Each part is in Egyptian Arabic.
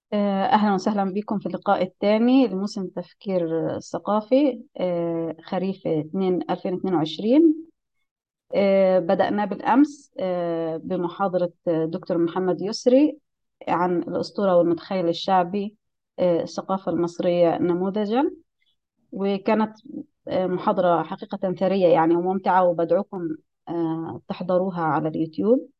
آه، أهلا وسهلا بكم في اللقاء الثاني لموسم التفكير الثقافي آه، خريف 2 2022 آه، بدأنا بالأمس آه، بمحاضرة دكتور محمد يسري عن الأسطورة والمتخيل الشعبي آه، الثقافة المصرية نموذجا وكانت آه، محاضرة حقيقة ثرية يعني وممتعة وبدعوكم آه، تحضروها على اليوتيوب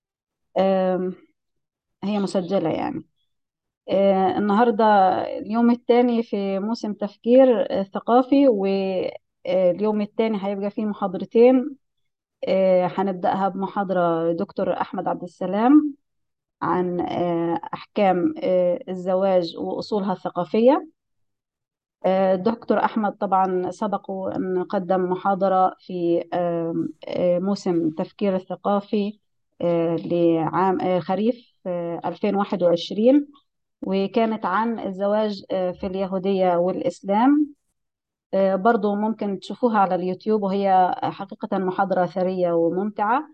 آم، هي مسجلة يعني آه، النهاردة اليوم الثاني في موسم تفكير آه، ثقافي واليوم الثاني هيبقى فيه محاضرتين آه، هنبدأها بمحاضرة دكتور أحمد عبد السلام عن آه، أحكام آه، الزواج وأصولها الثقافية آه، دكتور أحمد طبعا سبق أن قدم محاضرة في آه، آه، موسم تفكير الثقافي آه، لعام آه، خريف آه، 2021 وكانت عن الزواج آه، في اليهودية والإسلام آه، برضو ممكن تشوفوها على اليوتيوب وهي حقيقة محاضرة ثرية وممتعة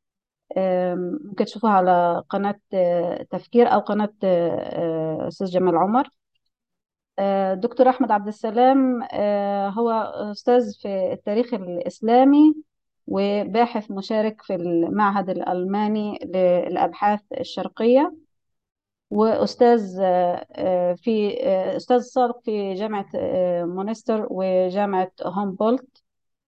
آم، ممكن تشوفوها على قناة آه، تفكير أو قناة آه، آه، أستاذ جمال عمر آه، دكتور أحمد عبد السلام آه، هو أستاذ في التاريخ الإسلامي وباحث مشارك في المعهد الألماني للأبحاث الشرقية وأستاذ آه، آه، في آه، أستاذ سابق في جامعة آه، مونستر وجامعة هومبولت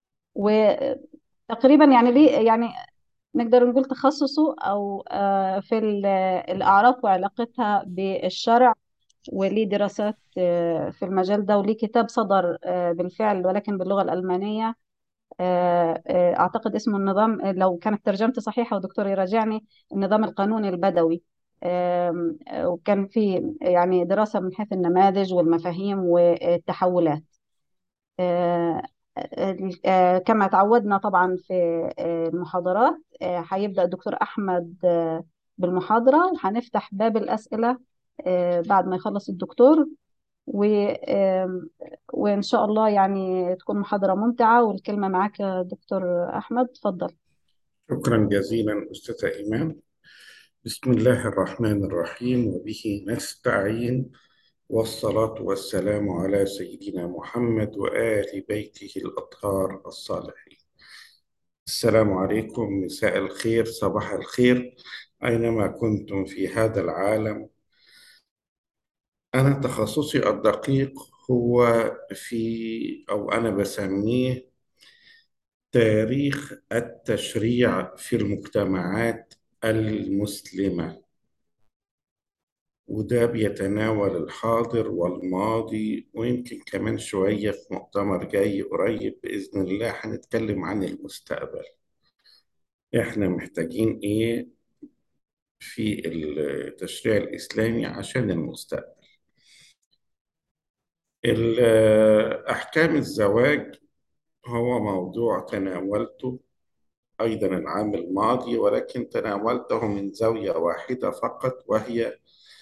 وتقريبا يعني ليه يعني نقدر نقول تخصصه أو آه، في ال- الأعراف وعلاقتها بالشرع وليه دراسات آه، في المجال ده وليه كتاب صدر آه، بالفعل ولكن باللغة الألمانية آه، آه، أعتقد اسمه النظام لو كانت ترجمتي صحيحة ودكتور يراجعني النظام القانوني البدوي آم، آه، وكان في يعني دراسة من حيث النماذج والمفاهيم والتحولات آه، آه، آه، كما تعودنا طبعا في آه، المحاضرات آه، هيبدأ الدكتور أحمد آه، بالمحاضرة وهنفتح باب الأسئلة آه، بعد ما يخلص الدكتور و آم، وإن شاء الله يعني تكون محاضرة ممتعة والكلمة معك يا دكتور أحمد تفضل شكرا جزيلا أستاذة إيمان بسم الله الرحمن الرحيم وبه نستعين والصلاة والسلام على سيدنا محمد وآل بيته الأطهار الصالحين السلام عليكم مساء الخير صباح الخير أينما كنتم في هذا العالم أنا تخصصي الدقيق هو في أو أنا بسميه تاريخ التشريع في المجتمعات المسلمة وده بيتناول الحاضر والماضي ويمكن كمان شوية في مؤتمر جاي قريب بإذن الله هنتكلم عن المستقبل إحنا محتاجين إيه في التشريع الإسلامي عشان المستقبل ال- أحكام الزواج هو موضوع تناولته أيضا العام الماضي ولكن تناولته من زاوية واحدة فقط وهي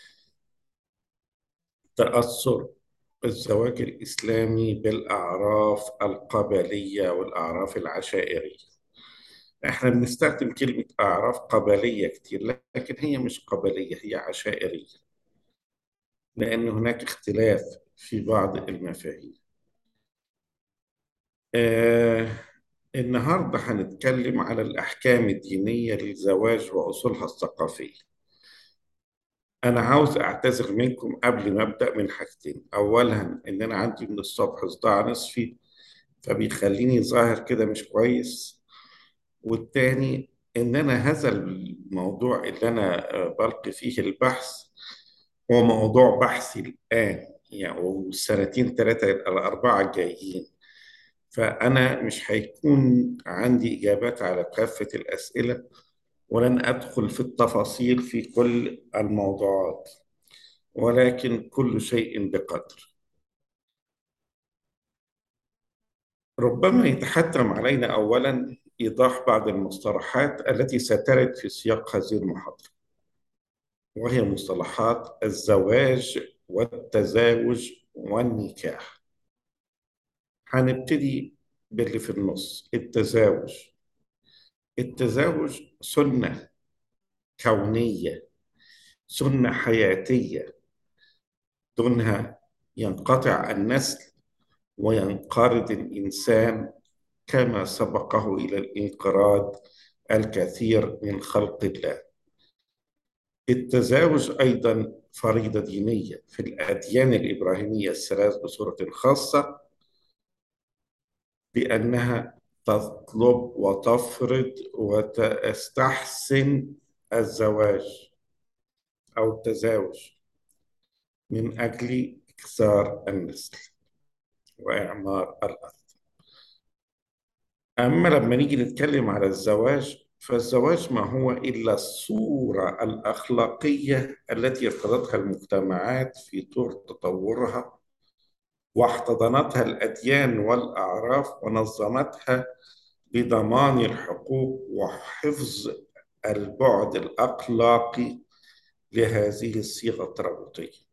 تأثر الزواج الإسلامي بالأعراف القبلية والأعراف العشائرية إحنا بنستخدم كلمة أعراف قبلية كتير لكن هي مش قبلية هي عشائرية لأن هناك اختلاف في بعض المفاهيم آه النهاردة هنتكلم على الأحكام الدينية للزواج وأصولها الثقافية أنا عاوز أعتذر منكم قبل ما أبدأ من حاجتين أولا إن أنا عندي من الصبح صداع نصفي فبيخليني ظاهر كده مش كويس والتاني إن أنا هذا الموضوع اللي أنا آه، بلقي فيه البحث هو موضوع بحثي الآن يعني والسنتين ثلاثة الأربعة الجايين فأنا مش هيكون عندي إجابات على كافة الأسئلة ولن أدخل في التفاصيل في كل الموضوعات ولكن كل شيء بقدر ربما يتحتم علينا أولا إيضاح بعض المصطلحات التي سترد في سياق هذه المحاضرة وهي مصطلحات الزواج والتزاوج والنكاح هنبتدي باللي في النص التزاوج التزاوج سنة كونية سنة حياتية دونها ينقطع النسل وينقرض الإنسان كما سبقه إلى الانقراض الكثير من خلق الله التزاوج أيضا فريضة دينية في الأديان الإبراهيمية الثلاث بصورة خاصة بأنها تطلب وتفرض وتستحسن الزواج أو التزاوج من أجل إكثار النسل وإعمار الأرض أما لما نيجي نتكلم على الزواج فالزواج ما هو إلا الصورة الأخلاقية التي ارتضتها المجتمعات في طور تطورها واحتضنتها الأديان والأعراف ونظمتها بضمان الحقوق وحفظ البعد الأخلاقي لهذه الصيغة الترابطية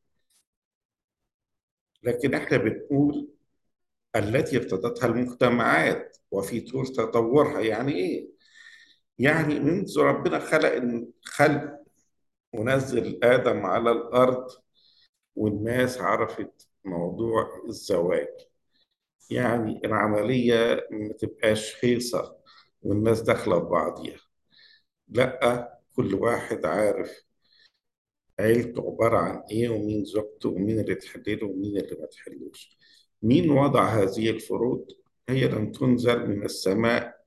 لكن احنا بنقول التي ارتضتها المجتمعات وفي طور تطورها يعني ايه؟ يعني منذ ربنا خلق خلق ونزل آدم على الأرض والناس عرفت موضوع الزواج يعني العملية ما تبقاش هيصة والناس داخلة في بعضيها لأ كل واحد عارف عيلته عبارة عن إيه ومين زوجته ومين اللي تحلله ومين اللي ما تحلوش مين وضع هذه الفروض هي لم تنزل من السماء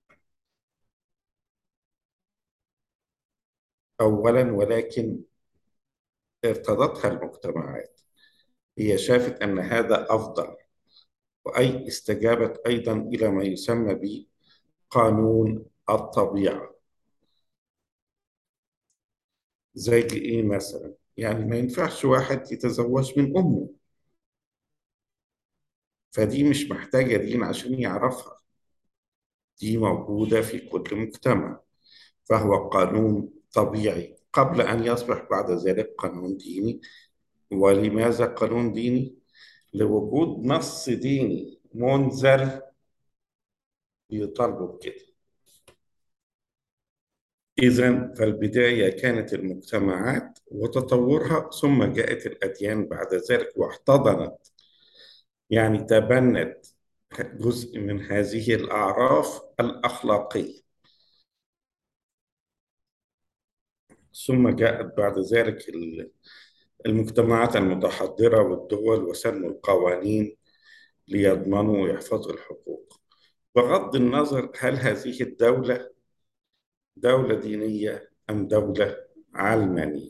أولا ولكن ارتضتها المجتمعات هي شافت أن هذا أفضل وأي استجابت أيضا إلى ما يسمى بقانون الطبيعة زي إيه مثلا يعني ما ينفعش واحد يتزوج من أمه فدي مش محتاجة دين عشان يعرفها دي موجودة في كل مجتمع فهو قانون طبيعي قبل أن يصبح بعد ذلك قانون ديني ولماذا قانون ديني؟ لوجود نص ديني منزل يطالبه بكده إذا فالبداية كانت المجتمعات وتطورها ثم جاءت الأديان بعد ذلك واحتضنت يعني تبنت جزء من هذه الأعراف الأخلاقية ثم جاءت بعد ذلك المجتمعات المتحضرة والدول وسنوا القوانين ليضمنوا ويحفظوا الحقوق بغض النظر هل هذه الدولة دولة دينية أم دولة علمانية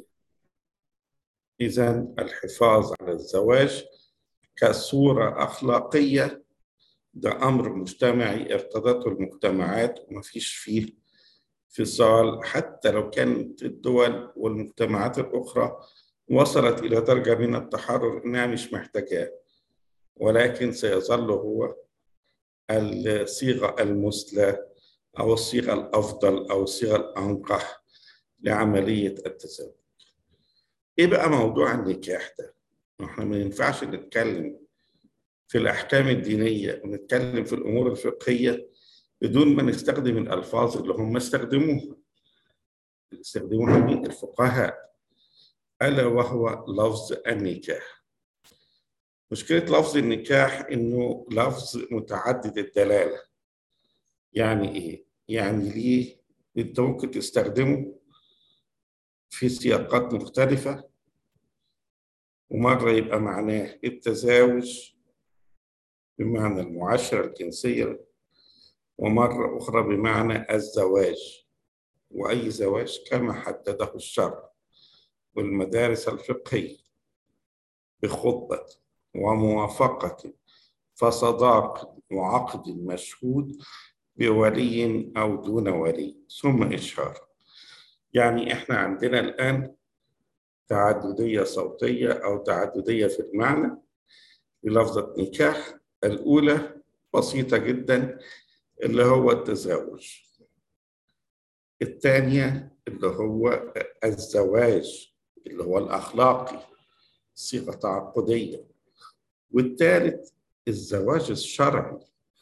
إذا الحفاظ على الزواج كصورة أخلاقية ده أمر مجتمعي ارتضته المجتمعات وما فيش فيه فصال حتى لو كانت الدول والمجتمعات الأخرى وصلت إلى درجة من التحرر إنها مش محتاجاه ولكن سيظل هو الصيغة المثلى أو الصيغة الأفضل أو الصيغة الأنقح لعملية التزاوج. إيه بقى موضوع النكاح ده؟ إحنا ما ينفعش نتكلم في الأحكام الدينية ونتكلم في الأمور الفقهية بدون ما نستخدم الألفاظ اللي هم استخدموها. استخدموها من الفقهاء ألا وهو لفظ النكاح. مشكلة لفظ النكاح إنه لفظ متعدد الدلالة. يعني إيه؟ يعني ليه أنت ممكن تستخدمه في سياقات مختلفة ومرة يبقى معناه التزاوج بمعنى المعاشرة الجنسية ومرة أخرى بمعنى الزواج وأي زواج كما حدده الشرع والمدارس الفقهية بخطبة وموافقة فصداق وعقد مشهود بولي أو دون ولي ثم إشهار يعني إحنا عندنا الآن تعددية صوتية أو تعددية في المعنى بلفظة نكاح الأولى بسيطة جدا اللي هو التزاوج الثانية اللي هو الزواج اللي هو الأخلاقي صيغة تعقدية والثالث الزواج الشرعي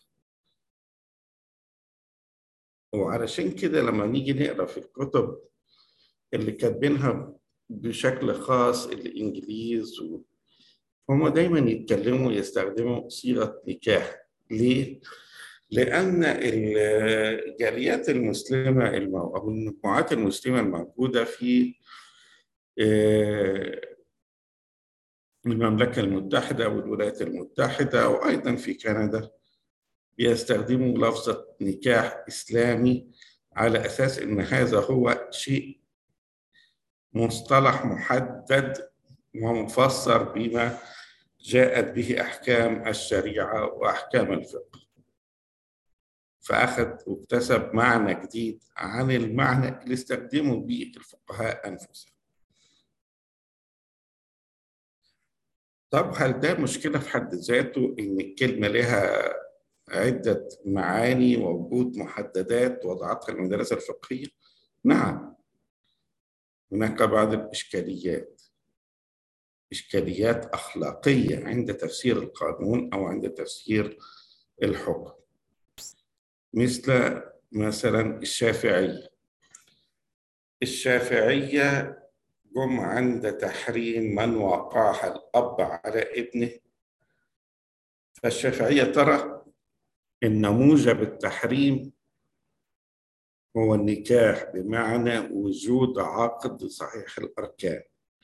وعلشان كده لما نيجي نقرا في الكتب اللي كاتبينها بشكل خاص الإنجليز هم دايما يتكلموا يستخدموا صيغة نكاح ليه؟ لأن الجاليات المسلمة المو... أو المجموعات المسلمة الموجودة في المملكة المتحدة والولايات المتحدة وأيضا في كندا بيستخدموا لفظة نكاح إسلامي على أساس أن هذا هو شيء مصطلح محدد ومفسر بما جاءت به أحكام الشريعة وأحكام الفقه فأخذ واكتسب معنى جديد عن المعنى اللي استخدموا به الفقهاء أنفسهم طب هل ده مشكلة في حد ذاته إن الكلمة لها عدة معاني ووجود محددات وضعتها المدرسة الفقهية؟ نعم هناك بعض الإشكاليات إشكاليات أخلاقية عند تفسير القانون أو عند تفسير الحكم مثل مثلا الشافعية الشافعية جم عند تحريم من وقعها الأب على ابنه فالشافعية ترى إن موجب التحريم هو النكاح بمعنى وجود عقد صحيح الأركان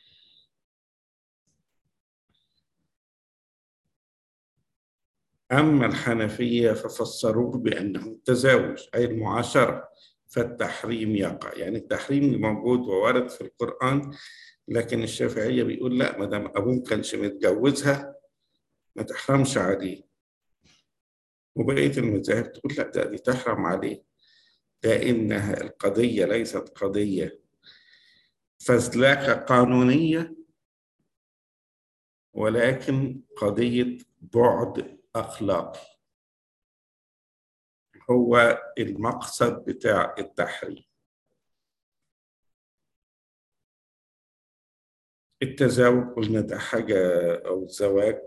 أما الحنفية ففسروه بأنه التزاوج أي المعاشرة فالتحريم يقع يعني التحريم موجود وورد في القرآن لكن الشافعية بيقول لا ما دام أبوه كانش متجوزها ما تحرمش عليه وبقية المذاهب تقول لا ده دي تحرم عليه لأنها القضية ليست قضية فزلكة قانونية ولكن قضية بعد أخلاقي هو المقصد بتاع التحريم التزاوج قلنا ده حاجة أو الزواج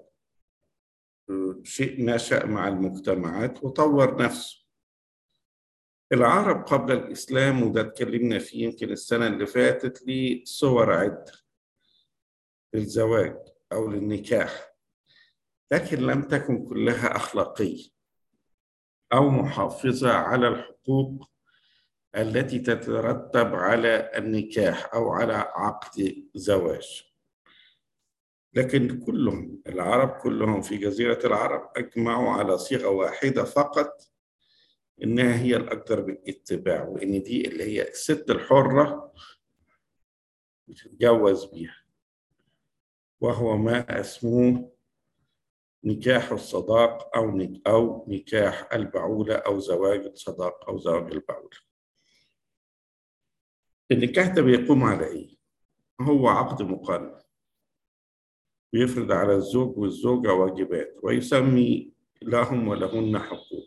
شيء نشأ مع المجتمعات وطور نفسه العرب قبل الإسلام وده اتكلمنا فيه يمكن السنة اللي فاتت ليه صور عدة للزواج أو للنكاح لكن لم تكن كلها أخلاقية أو محافظة على الحقوق التي تترتب على النكاح أو على عقد زواج لكن كلهم العرب كلهم في جزيرة العرب أجمعوا على صيغة واحدة فقط إنها هي الأكثر بالاتباع وإن دي اللي هي الست الحرة بتتجوز بيها وهو ما اسمه نكاح الصداق أو أو نكاح البعولة أو زواج الصداق أو زواج البعولة. النكاح ده بيقوم على إيه؟ هو عقد مقنن بيفرض على الزوج والزوجة واجبات ويسمي لهم ولهن حقوق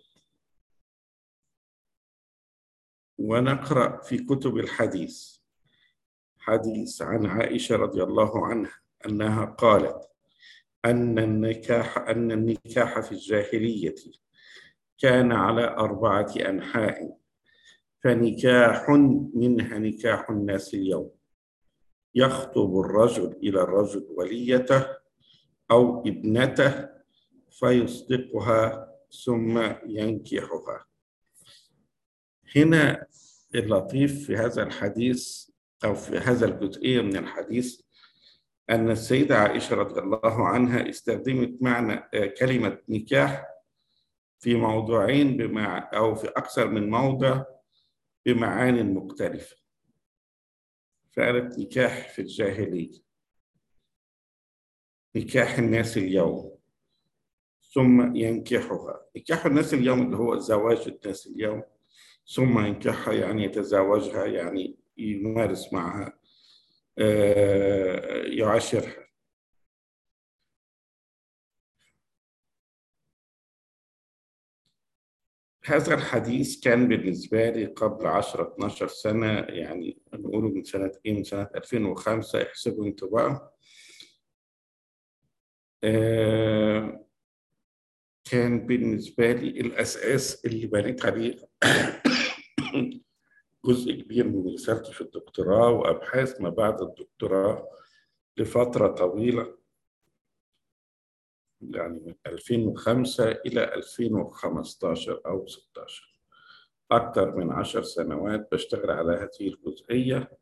ونقرأ في كتب الحديث حديث عن عائشة رضي الله عنها أنها قالت أن النكاح أن النكاح في الجاهلية كان على أربعة أنحاء فنكاح منها نكاح الناس اليوم يخطب الرجل إلى الرجل وليته أو ابنته فيصدقها ثم ينكحها هنا اللطيف في هذا الحديث أو في هذا الجزئية من الحديث أن السيدة عائشة رضي الله عنها استخدمت معنى كلمة نكاح في موضوعين بمع أو في أكثر من موضع بمعان مختلفة فقالت نكاح في الجاهلية نكاح الناس اليوم ثم ينكحها نكاح الناس اليوم اللي هو زواج الناس اليوم ثم ينكحها يعني يتزوجها يعني يمارس معها يعاشرها هذا الحديث كان بالنسبة لي قبل 10 12 سنة يعني نقوله من سنة إيه من سنة 2005 احسبوا انتوا بقى آه كان بالنسبة لي الأساس اللي بنيت عليه جزء كبير من رسالتي في الدكتوراه وأبحاث ما بعد الدكتوراه لفترة طويلة يعني من 2005 إلى 2015 أو 16 أكثر من عشر سنوات بشتغل على هذه الجزئية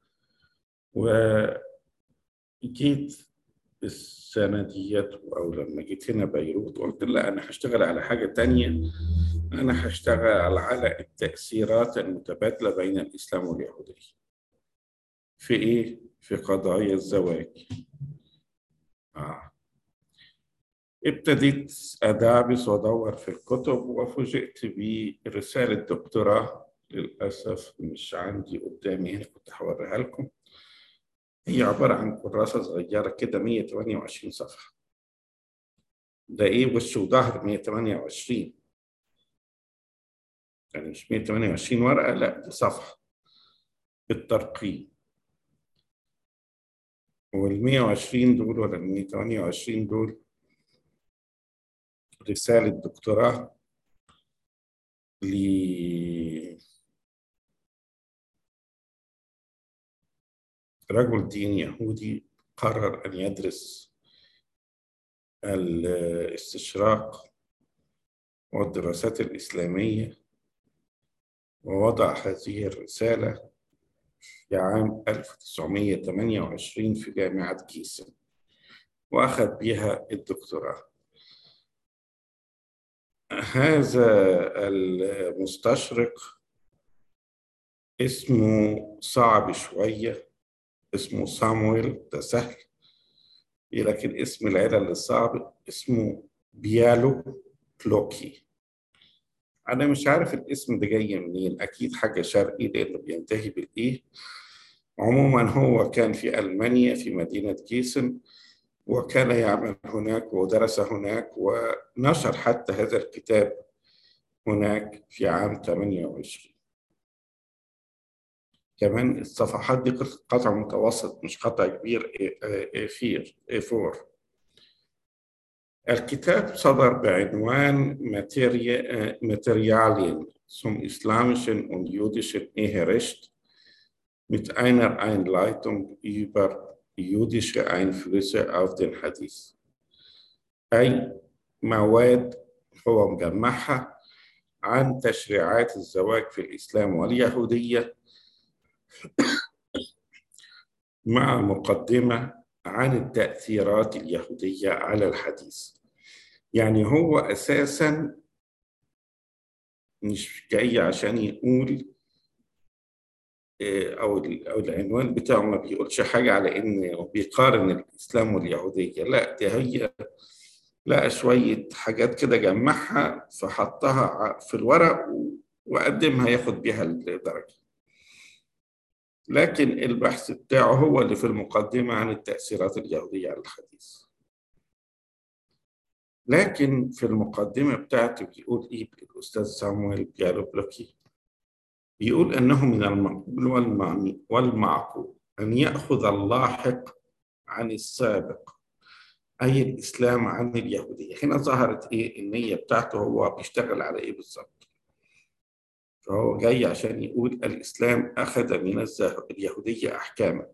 وجيت السنة ديت أو لما جيت هنا بيروت قلت لا أنا هشتغل على حاجة تانية أنا هشتغل على التأثيرات المتبادلة بين الإسلام واليهودية في إيه؟ في قضايا الزواج آه. ابتديت أدعبس وأدور في الكتب وفوجئت برسالة دكتوراه للأسف مش عندي قدامي هنا كنت هوريها لكم هي عبارة عن كراسة صغيرة كده 128 صفحة ده إيه وش وظهر 128 يعني مش 128 ورقة لا دي صفحة بالترقيم وال 120 دول ولا ال 128 دول رسالة دكتوراه ل رجل دين يهودي قرر أن يدرس الاستشراق والدراسات الإسلامية ووضع هذه الرسالة في عام 1928 في جامعة كيسن وأخذ بها الدكتوراه هذا المستشرق اسمه صعب شوية اسمه صامويل ده سهل لكن اسم العيلة اللي صعب اسمه بيالو بلوكي أنا مش عارف الاسم ده جاي منين أكيد حاجة شرقي لأنه بينتهي بالإيه عموما هو كان في ألمانيا في مدينة كيسن وكان يعمل هناك ودرس هناك ونشر حتى هذا الكتاب هناك في عام 28 كمان الصفحات دي قطع متوسط مش قطع كبير A4 A4 الكتاب صدر بعنوان Materialien zum islamischen und jüdischen Eherecht mit einer Einleitung über jüdische Einflüsse auf den Hadith أي مواد هو مجمعها عن تشريعات الزواج في الإسلام واليهودية مع مقدمة عن التأثيرات اليهودية على الحديث يعني هو أساسا مش جاي عشان يقول او او العنوان بتاعه ما بيقولش حاجه على انه بيقارن الاسلام واليهوديه لا دي هي لقى شويه حاجات كده جمعها فحطها في الورق وقدمها ياخد بيها الدرجه لكن البحث بتاعه هو اللي في المقدمه عن التاثيرات اليهوديه على الحديث لكن في المقدمه بتاعته بيقول ايه الاستاذ سامويل بيالو بلوكي بيقول أنه من المقبول والمعقول أن يأخذ اللاحق عن السابق أي الإسلام عن اليهودية هنا ظهرت إيه النية بتاعته هو بيشتغل على إيه بالظبط فهو جاي عشان يقول الإسلام أخذ من اليهودية أحكاما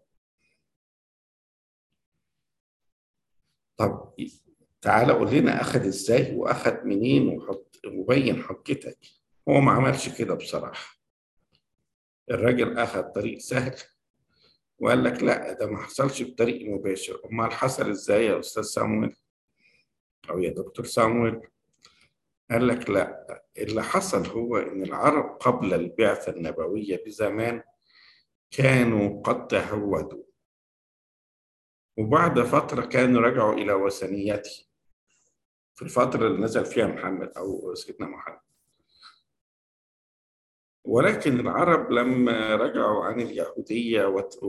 طب تعالى قول لنا أخذ إزاي وأخذ منين وحط وبين حجتك هو ما عملش كده بصراحة الراجل أخذ طريق سهل وقال لك لا ده ما حصلش بطريق مباشر أمال حصل إزاي يا أستاذ سامويل أو يا دكتور سامويل قال لك لا اللي حصل هو إن العرب قبل البعثة النبوية بزمان كانوا قد تهودوا وبعد فترة كانوا رجعوا إلى وثنيته في الفترة اللي نزل فيها محمد أو سيدنا محمد ولكن العرب لما رجعوا عن اليهودية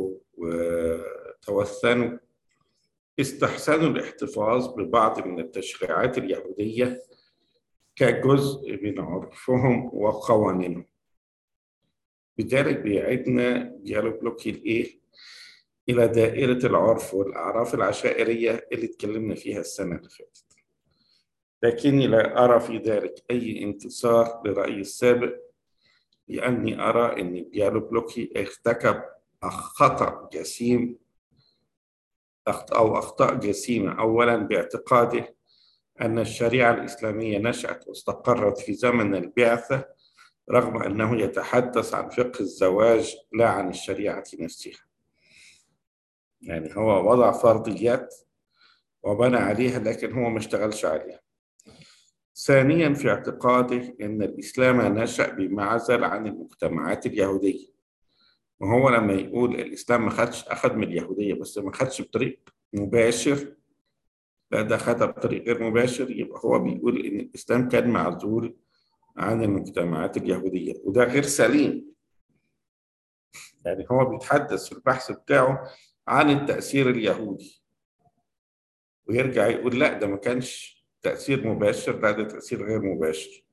وتوثنوا استحسنوا الاحتفاظ ببعض من التشريعات اليهودية كجزء من عرفهم وقوانينهم بذلك بيعيدنا ديالوج بلوكي الإيه إلى دائرة العرف والأعراف العشائرية اللي اتكلمنا فيها السنة اللي فاتت لكني لا أرى في ذلك أي انتصار لرأيي السابق لأني أرى أن بيالو بلوكي ارتكب خطأ جسيم أو أخطاء جسيمة أولا باعتقاده أن الشريعة الإسلامية نشأت واستقرت في زمن البعثة رغم أنه يتحدث عن فقه الزواج لا عن الشريعة نفسها يعني هو وضع فرضيات وبنى عليها لكن هو ما اشتغلش عليها ثانيا في اعتقاده أن الإسلام نشأ بمعزل عن المجتمعات اليهودية وهو لما يقول الإسلام ما خدش أخذ من اليهودية بس ما خدش بطريق مباشر لا ده خدها بطريق غير مباشر يبقى هو بيقول إن الإسلام كان معزول عن المجتمعات اليهودية وده غير سليم يعني هو بيتحدث في البحث بتاعه عن التأثير اليهودي ويرجع يقول لا ده ما كانش تأثير مباشر لا ده تأثير غير مباشر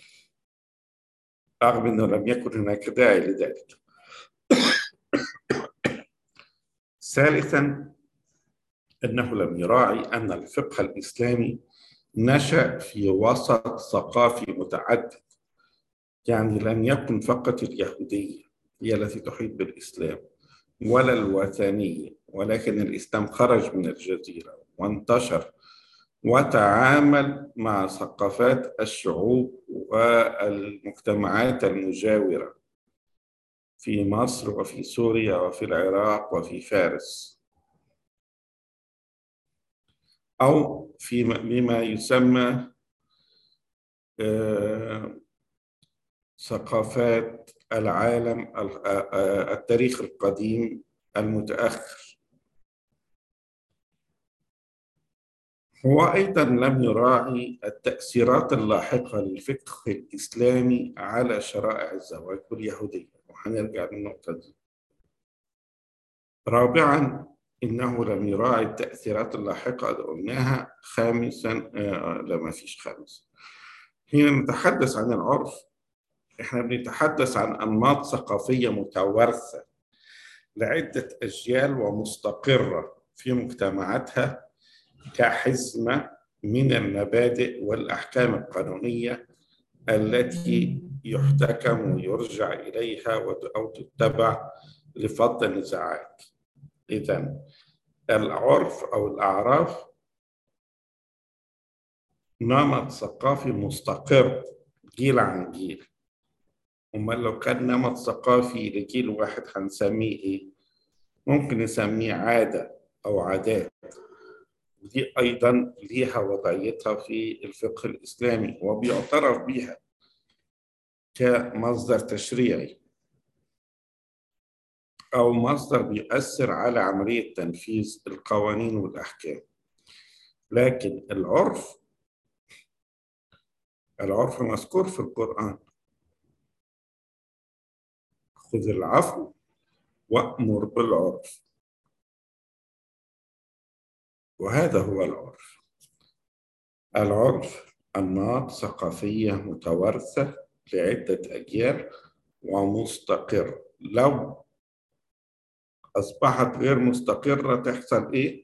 رغم أنه لم يكن هناك داعي لذلك ثالثا أنه لم يراعي أن الفقه الإسلامي نشأ في وسط ثقافي متعدد يعني لم يكن فقط اليهودية هي التي تحيط بالإسلام ولا الوثنية ولكن الإسلام خرج من الجزيرة وانتشر وتعامل مع ثقافات الشعوب والمجتمعات المجاورة في مصر وفي سوريا وفي العراق وفي فارس أو في بما يسمى ثقافات العالم التاريخ القديم المتأخر هو أيضا لم يراعي التأثيرات اللاحقة للفقه الإسلامي على شرائع الزواج واليهودية وهنرجع للنقطة دي رابعا إنه لم يراعي التأثيرات اللاحقة اللي قلناها خامسا آه لا ما فيش خامس حين نتحدث عن العرف احنا بنتحدث عن أنماط ثقافية متوارثة لعدة أجيال ومستقرة في مجتمعاتها كحزمة من المبادئ والأحكام القانونية التي يحتكم ويرجع إليها أو تتبع لفض النزاعات إذا العرف أو الأعراف نمط ثقافي مستقر جيل عن جيل أمال لو كان نمط ثقافي لجيل واحد هنسميه إيه؟ ممكن نسميه عادة أو عادات ودي أيضا ليها وضعيتها في الفقه الإسلامي وبيعترف بها كمصدر تشريعي أو مصدر بيؤثر على عملية تنفيذ القوانين والأحكام لكن العرف العرف مذكور في القرآن خذ العفو وأمر بالعرف وهذا هو العرف العرف أنماط ثقافية متوارثة لعدة أجيال ومستقرة لو أصبحت غير مستقرة تحصل إيه؟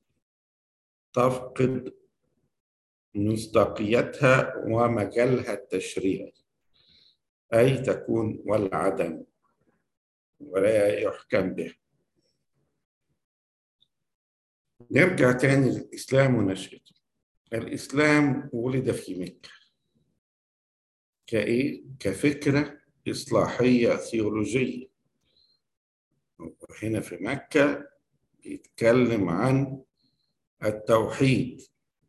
تفقد مصداقيتها ومجالها التشريعي أي تكون والعدم ولا يحكم به نرجع تاني للإسلام ونشأته الإسلام ولد في مكة كإيه؟ كفكرة إصلاحية ثيولوجية هنا في مكة بيتكلم عن التوحيد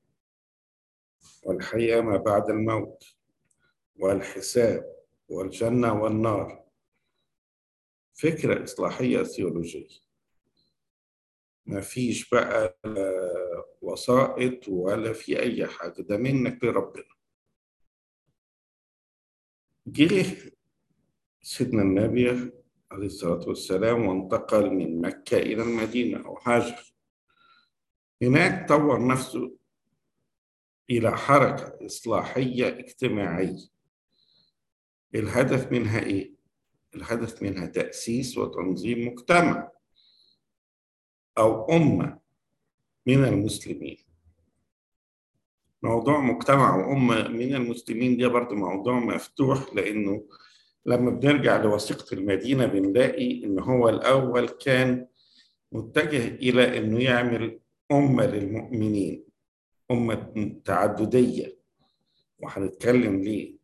والحياة ما بعد الموت والحساب والجنة والنار فكرة إصلاحية ثيولوجية ما فيش بقى وسائط ولا في أي حاجة ده منك لربنا جه سيدنا النبي عليه الصلاة والسلام وانتقل من مكة إلى المدينة أو هاجر هناك طور نفسه إلى حركة إصلاحية اجتماعية الهدف منها إيه؟ الهدف منها تأسيس وتنظيم مجتمع أو أمة من المسلمين موضوع مجتمع وأمة من المسلمين ده برضه موضوع مفتوح لأنه لما بنرجع لوثيقة المدينة بنلاقي إن هو الأول كان متجه إلى إنه يعمل أمة للمؤمنين أمة تعددية وهنتكلم ليه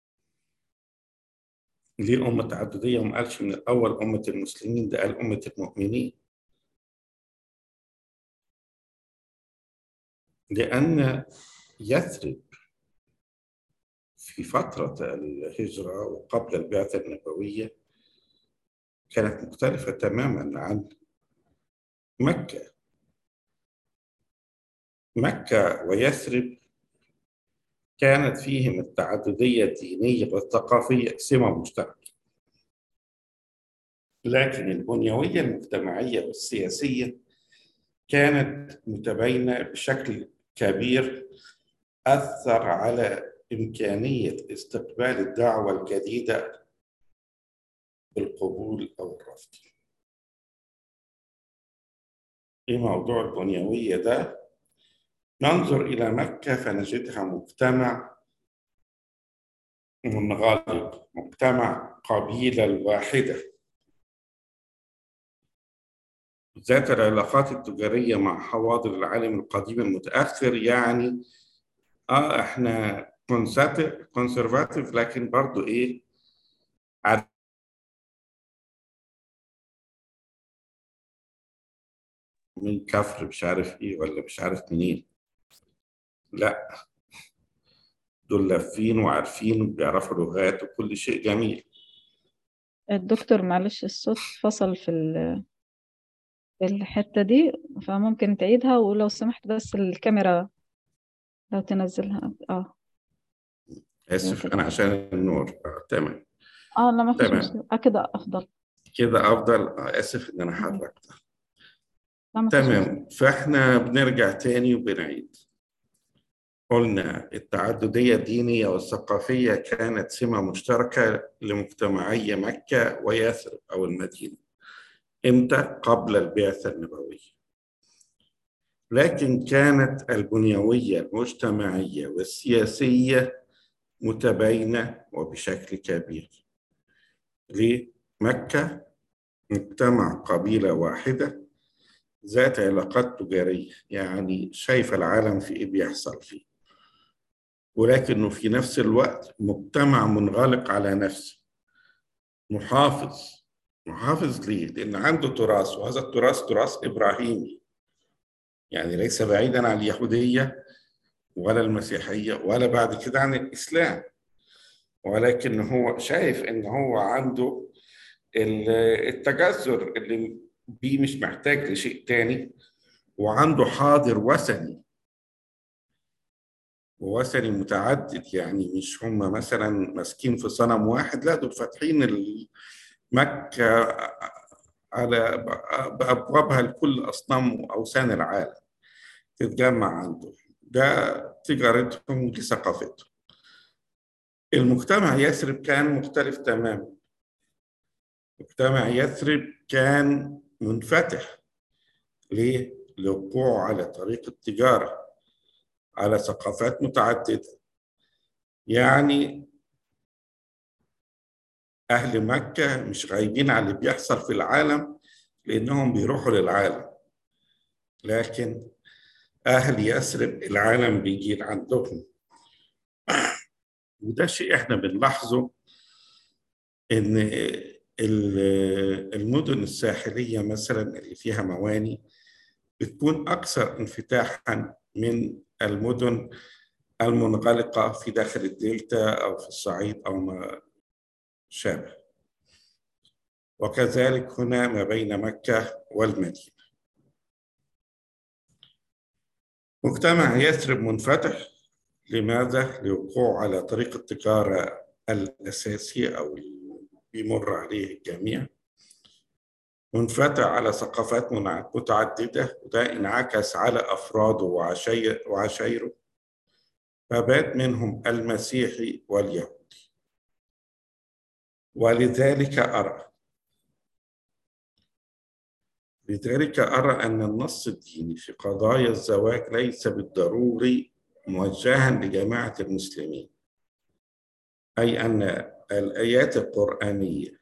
ليه أمة تعددية وما قالش من الأول أمة المسلمين ده قال أمة المؤمنين لأن يثرب في فترة الهجرة وقبل البعثة النبوية كانت مختلفة تماما عن مكة مكة ويثرب كانت فيهم التعددية الدينية والثقافية سمة مشتركة لكن البنيوية المجتمعية والسياسية كانت متباينة بشكل كبير أثر على إمكانية استقبال الدعوة الجديدة بالقبول أو الرفض في موضوع البنيوية ده ننظر إلى مكة فنجدها مجتمع منغلق مجتمع قبيلة الواحدة ذات العلاقات التجارية مع حواضر العالم القديم المتأخر يعني اه احنا كونسرفاتيف لكن برضو ايه من كفر مش عارف ايه ولا مش عارف منين لا دول لافين وعارفين وبيعرفوا لغات وكل شيء جميل الدكتور معلش الصوت فصل في ال- في الحتة دي فممكن تعيدها ولو سمحت بس الكاميرا لو تنزلها اه اسف انا عشان النور آه تمام اه لا ما فيش تمام. مشكلة آه كده أفضل كده افضل آه اسف ان انا حركت لا ما فيش مشكلة. تمام فاحنا بنرجع تاني وبنعيد قلنا التعددية الدينية والثقافية كانت سمة مشتركة لمجتمعي مكة ويثرب أو المدينة إمتى؟ قبل البعثة النبوية لكن كانت البنيوية المجتمعية والسياسية متباينة وبشكل كبير ليه؟ مكة مجتمع قبيلة واحدة ذات علاقات تجارية يعني شايف العالم في إيه بيحصل فيه ولكنه في نفس الوقت مجتمع منغلق على نفسه محافظ محافظ ليه؟ لأن عنده تراث وهذا التراث تراث إبراهيمي يعني ليس بعيدا عن اليهودية ولا المسيحية ولا بعد كده عن الإسلام ولكن هو شايف إن هو عنده التجذر اللي بيه مش محتاج لشيء تاني وعنده حاضر وثني ووثني متعدد يعني مش هم مثلا ماسكين في صنم واحد لا دول فاتحين مكة على بأبوابها لكل أصنام وأوثان العالم تتجمع عنده ده تجارتهم ودي ثقافتهم المجتمع يثرب كان مختلف تماما مجتمع يثرب كان منفتح ليه؟ لوقوعه على طريق التجارة على ثقافات متعددة يعني أهل مكة مش غايبين على اللي بيحصل في العالم لأنهم بيروحوا للعالم لكن أهل يثرب العالم بيجي عندهم وده شيء احنا بنلاحظه ان المدن الساحلية مثلا اللي فيها مواني بتكون أكثر انفتاحا من المدن المنغلقة في داخل الدلتا أو في الصعيد أو ما شابه وكذلك هنا ما بين مكة والمدينة مجتمع يثرب منفتح لماذا؟ لوقوع على طريق التجارة الأساسي أو بيمر عليه الجميع منفتح على ثقافات متعددة وده انعكس على أفراده وعشائره فبات منهم المسيحي واليهودي ولذلك أرى لذلك أرى أن النص الديني في قضايا الزواج ليس بالضروري موجها لجماعة المسلمين أي أن الآيات القرآنية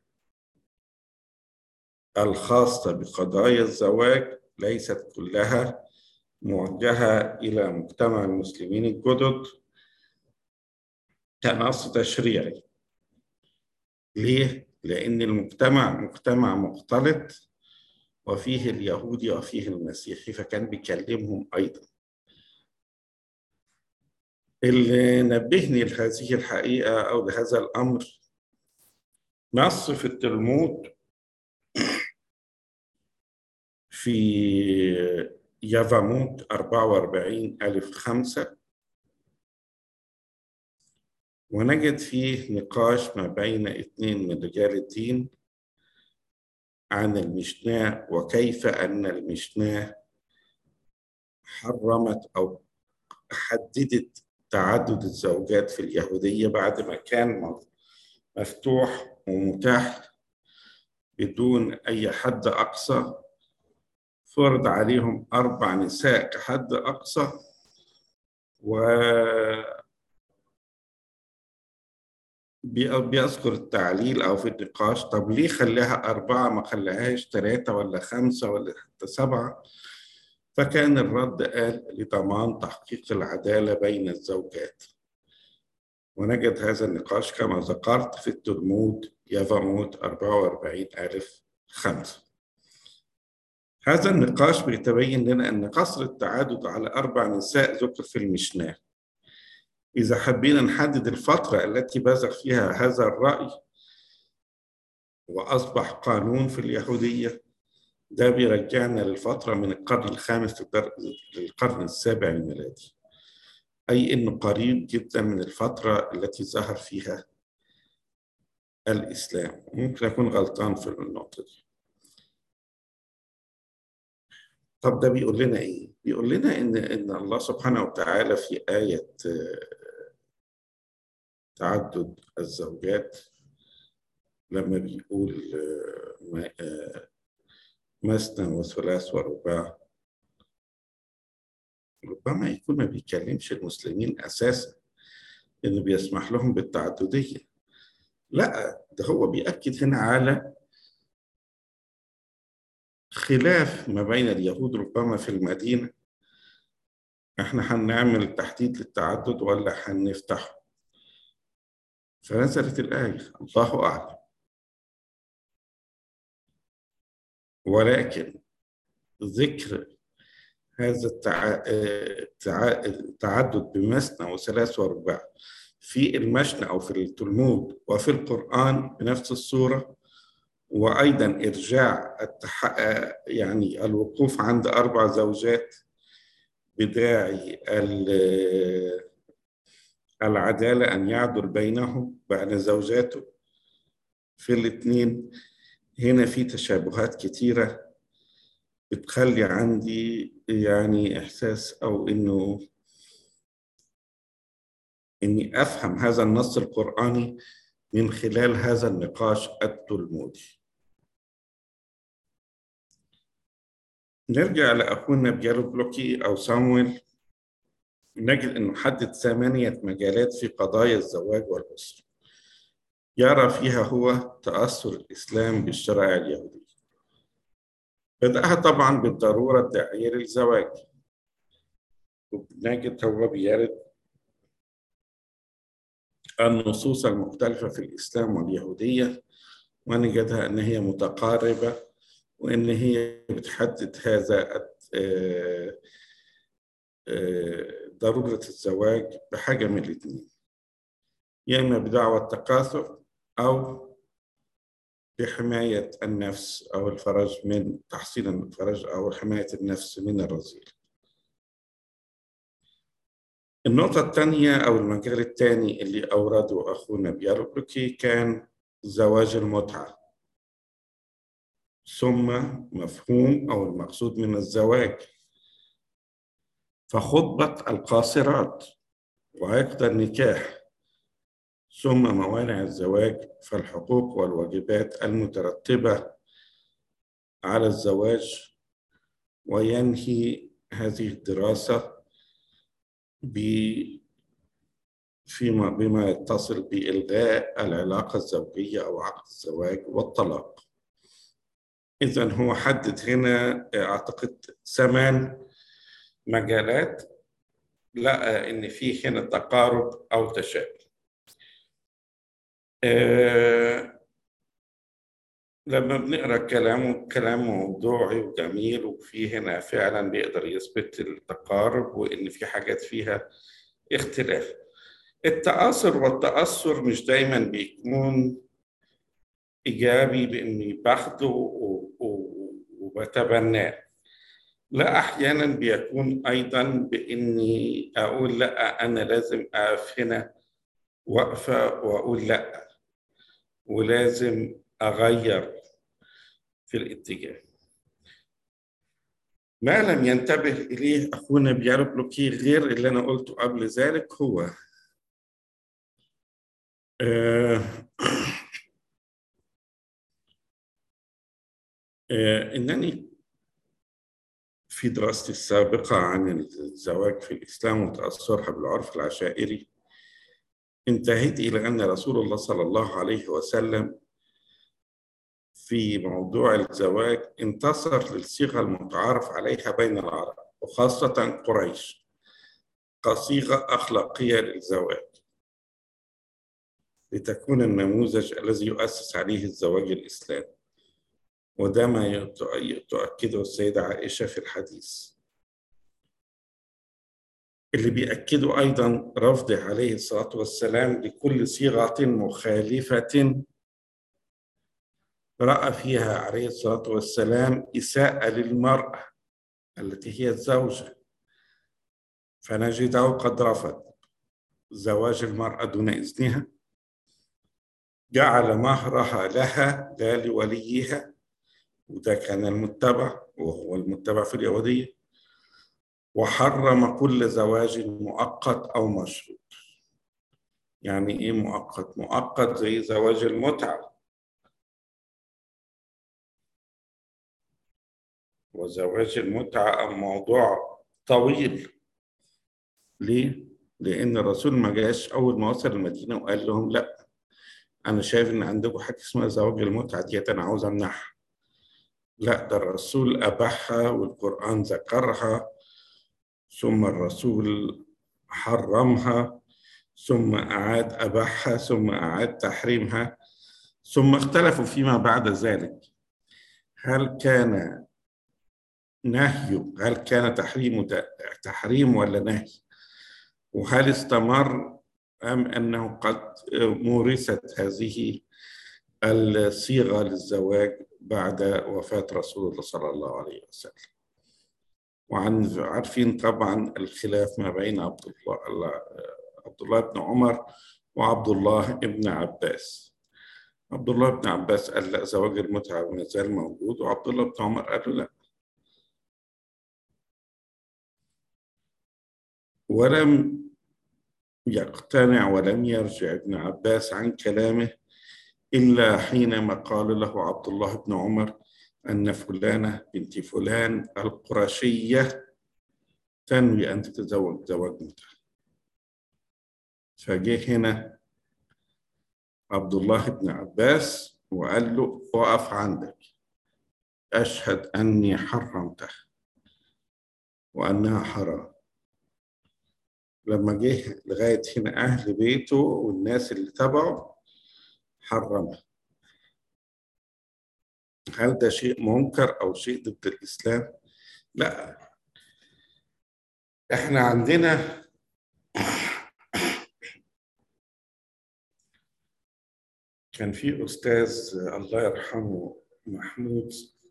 الخاصة بقضايا الزواج ليست كلها موجهة إلى مجتمع المسلمين الجدد كنص تشريعي ليه؟ لأن المجتمع مجتمع مختلط وفيه اليهودي وفيه المسيحي فكان بيكلمهم أيضا اللي نبهني لهذه الحقيقة أو لهذا الأمر نص في التلمود في يافاموت 44 ألف خمسة ونجد فيه نقاش ما بين اثنين من رجال الدين عن المشناه وكيف أن المشناه حرمت أو حددت تعدد الزوجات في اليهودية بعد ما كان مفتوح ومتاح بدون أي حد أقصى فرض عليهم أربع نساء كحد أقصى و بيذكر التعليل أو في النقاش طب ليه خلاها أربعة ما خلاهاش ثلاثة ولا خمسة ولا حتى سبعة فكان الرد قال لضمان تحقيق العدالة بين الزوجات ونجد هذا النقاش كما ذكرت في التلمود يافاموت 44 ألف خمسة هذا النقاش بيتبين لنا أن قصر التعدد على أربع نساء ذكر في المشناه إذا حبينا نحدد الفترة التي بزغ فيها هذا الرأي وأصبح قانون في اليهودية ده بيرجعنا للفترة من القرن الخامس للقرن السابع الميلادي أي إنه قريب جدا من الفترة التي ظهر فيها الإسلام ممكن أكون غلطان في النقطة دي طب ده بيقول لنا إيه؟ بيقول لنا إن إن الله سبحانه وتعالى في آية تعدد الزوجات لما بيقول مثنى وثلاث ورباع ربما يكون ما بيكلمش المسلمين اساسا انه بيسمح لهم بالتعدديه لا ده هو بيأكد هنا على خلاف ما بين اليهود ربما في المدينة احنا هنعمل تحديد للتعدد ولا هنفتحه فنزلت الآية الله أعلم ولكن ذكر هذا التعدد بمثنى وثلاث وارباع في المشنى او في التلمود وفي القران بنفس الصوره وايضا ارجاع التح... يعني الوقوف عند اربع زوجات بداعي العداله ان يعدل بينهم بين زوجاته في الاثنين هنا في تشابهات كثيره بتخلي عندي يعني إحساس أو إنه إني أفهم هذا النص القرآني من خلال هذا النقاش التلمودي نرجع لأخونا بيالو بلوكي أو سامويل نجد أنه حدد ثمانية مجالات في قضايا الزواج والأسرة يرى فيها هو تأثر الإسلام بالشرائع اليهودية بدأها طبعا بالضرورة الداعية للزواج نجد هو بيرد النصوص المختلفة في الإسلام واليهودية ونجدها أن هي متقاربة وأن هي بتحدد هذا ضرورة الزواج بحاجة من الاثنين يا إما بدعوى التكاثر أو بحماية النفس أو الفرج من تحصيل الفرج أو حماية النفس من الرذيل النقطة الثانية أو المجال الثاني اللي أورده أخونا بيالوبروكي كان زواج المتعة ثم مفهوم أو المقصود من الزواج فخطبة القاصرات وعقد النكاح ثم موانع الزواج فالحقوق والواجبات المترتبة على الزواج وينهي هذه الدراسة فيما بما يتصل بإلغاء العلاقة الزوجية أو عقد الزواج والطلاق إذا هو حدد هنا أعتقد ثمان مجالات لقى إن في هنا تقارب أو تشابه آه، لما بنقرا كلامه كلام موضوعي وجميل وفي هنا فعلا بيقدر يثبت التقارب وإن في حاجات فيها اختلاف التآثر والتأثر مش دايما بيكون إيجابي بإني باخده و- و- وبتبناه لا أحيانا بيكون أيضا بإني أقول لا أنا لازم أقف هنا وقفة وأقول لا ولازم أغير في الاتجاه ما لم ينتبه إليه أخونا بيارو بلوكي غير اللي أنا قلته قبل ذلك هو آه آه إنني في دراستي السابقة عن الزواج في الإسلام وتأثرها بالعرف العشائري انتهيت إلى أن رسول الله صلى الله عليه وسلم في موضوع الزواج انتصر للصيغة المتعارف عليها بين العرب وخاصة قريش كصيغة أخلاقية للزواج لتكون النموذج الذي يؤسس عليه الزواج الإسلامي وده ما يت- تؤكده السيدة عائشة في الحديث اللي بيأكدوا أيضا رفضه عليه الصلاة والسلام لكل صيغة مخالفة رأى فيها عليه الصلاة والسلام إساءة للمرأة التي هي الزوجة فنجده قد رفض زواج المرأة دون إذنها جعل مهرها لها لا لوليها وده كان المتبع وهو المتبع في اليهودية وحرم كل زواج مؤقت أو مشروط يعني إيه مؤقت؟ مؤقت زي زواج المتعة وزواج المتعة موضوع طويل ليه؟ لأن الرسول ما جاش أول ما وصل المدينة وقال لهم لا أنا شايف إن عندكم حاجة اسمها زواج المتعة ديت أنا عاوز أمنعها لا ده الرسول أباحها والقرآن ذكرها ثم الرسول حرمها ثم أعاد أباحها ثم أعاد تحريمها ثم اختلفوا فيما بعد ذلك هل كان نهي هل كان تحريم تحريم ولا نهي وهل استمر أم أنه قد مورست هذه الصيغة للزواج بعد وفاة رسول الله صلى الله عليه وسلم وعن عارفين طبعا الخلاف ما بين عبد الله عبد الله بن عمر وعبد الله بن عباس عبد الله بن عباس قال لا زواج المتعة ما زال موجود وعبد الله بن عمر قال له لا ولم يقتنع ولم يرجع ابن عباس عن كلامه إلا حينما قال له عبد الله بن عمر أن فلانة بنت فلان القرشية تنوي أن تتزوج زواج متعة فجه هنا عبد الله بن عباس وقال له وقف عندك أشهد أني حرمتها وأنها حرام لما جه لغاية هنا أهل بيته والناس اللي تبعه حرمها هل ده شيء منكر أو شيء ضد الإسلام؟ لا إحنا عندنا كان في أستاذ الله يرحمه محمود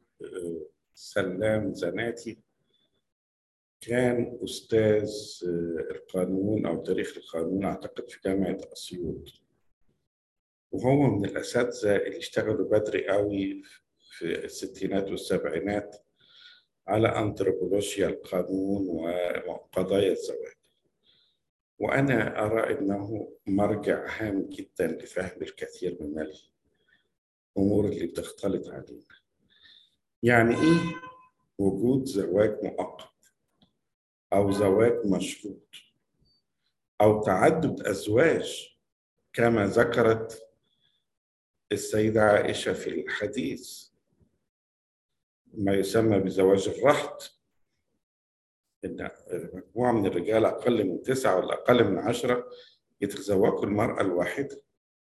سلام زناتي كان أستاذ القانون أو تاريخ القانون أعتقد في جامعة أسيوط وهو من الأساتذة اللي اشتغلوا بدري قوي في الستينات والسبعينات على أنثروبولوجيا القانون وقضايا الزواج وأنا أرى أنه مرجع هام جدا لفهم الكثير من الأمور اللي بتختلط علينا يعني إيه وجود زواج مؤقت أو زواج مشروط أو تعدد أزواج كما ذكرت السيدة عائشة في الحديث ما يسمى بزواج الرحت إن مجموعة من الرجال أقل من تسعة ولا أقل من عشرة يتزوجوا المرأة الواحدة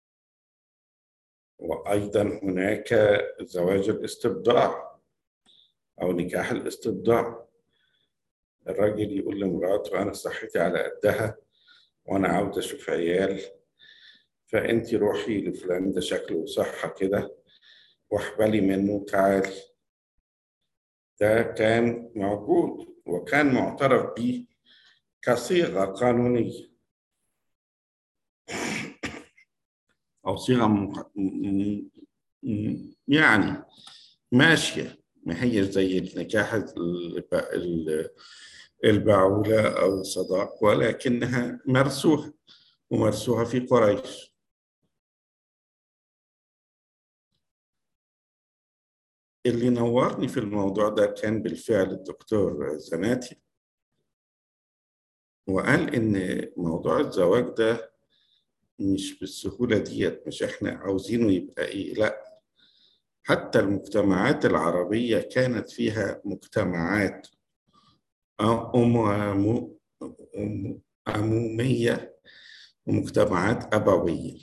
وأيضا هناك زواج الاستبضاع أو نكاح الاستبضاع الراجل يقول لمراته أنا صحتي على قدها وأنا عاوز أشوف عيال فأنت روحي لفلان ده شكله صحة كده واحبلي منه تعالي ده كان موجود وكان معترف به كصيغة قانونية أو صيغة مق- م- م- يعني ماشية ما هي زي النكاح الب- ال- البعولة أو الصداق ولكنها مرسوها ومرسوها في قريش اللي نورني في الموضوع ده كان بالفعل الدكتور زناتي وقال إن موضوع الزواج ده مش بالسهولة ديت مش إحنا عاوزينه يبقى إيه لأ حتى المجتمعات العربية كانت فيها مجتمعات أم- أم- عمومية ومجتمعات أبوية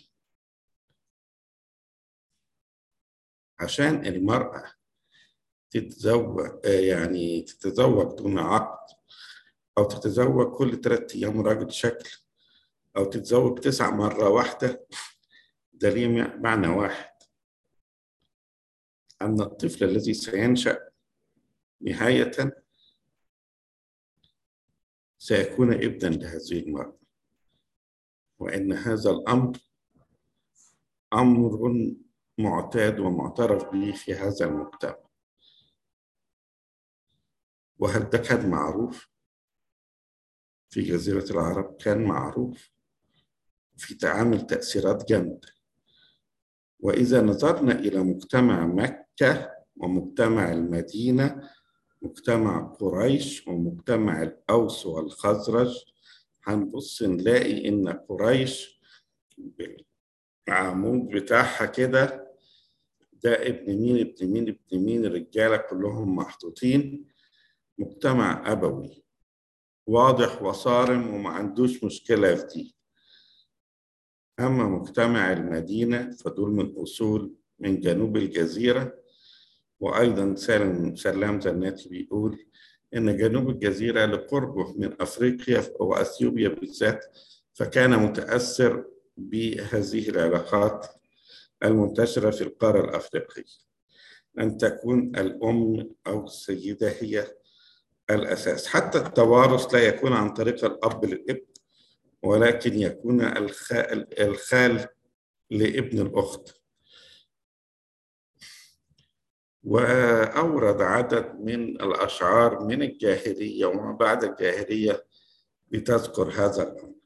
عشان المرأة تتزوج آه، يعني تتزوج دون عقد أو تتزوج كل ثلاثة أيام راجل شكل أو تتزوج تسع مرة واحدة ده ليه معنى واحد أن الطفل الذي سينشأ نهاية سيكون ابنا لهذه المرأة وأن هذا الأمر أمر معتاد ومعترف به في هذا المجتمع وهل ده كان معروف في جزيرة العرب كان معروف في تعامل تأثيرات جامدة وإذا نظرنا إلى مجتمع مكة ومجتمع المدينة مجتمع قريش ومجتمع الأوس والخزرج هنبص نلاقي إن قريش بالعمود بتاعها كده ده ابن مين ابن مين ابن مين الرجالة كلهم محطوطين مجتمع أبوي واضح وصارم وما عندوش مشكلة في دي أما مجتمع المدينة فدول من أصول من جنوب الجزيرة وأيضا سالم سلام زناتي بيقول إن جنوب الجزيرة لقربه من أفريقيا وأثيوبيا بالذات فكان متأثر بهذه العلاقات المنتشرة في القارة الأفريقية أن تكون الأم أو السيدة هي الأساس حتى التوارث لا يكون عن طريق الأب للابن ولكن يكون الخال, الخال لابن الأخت وأورد عدد من الأشعار من الجاهلية وما بعد الجاهلية لتذكر هذا الأمر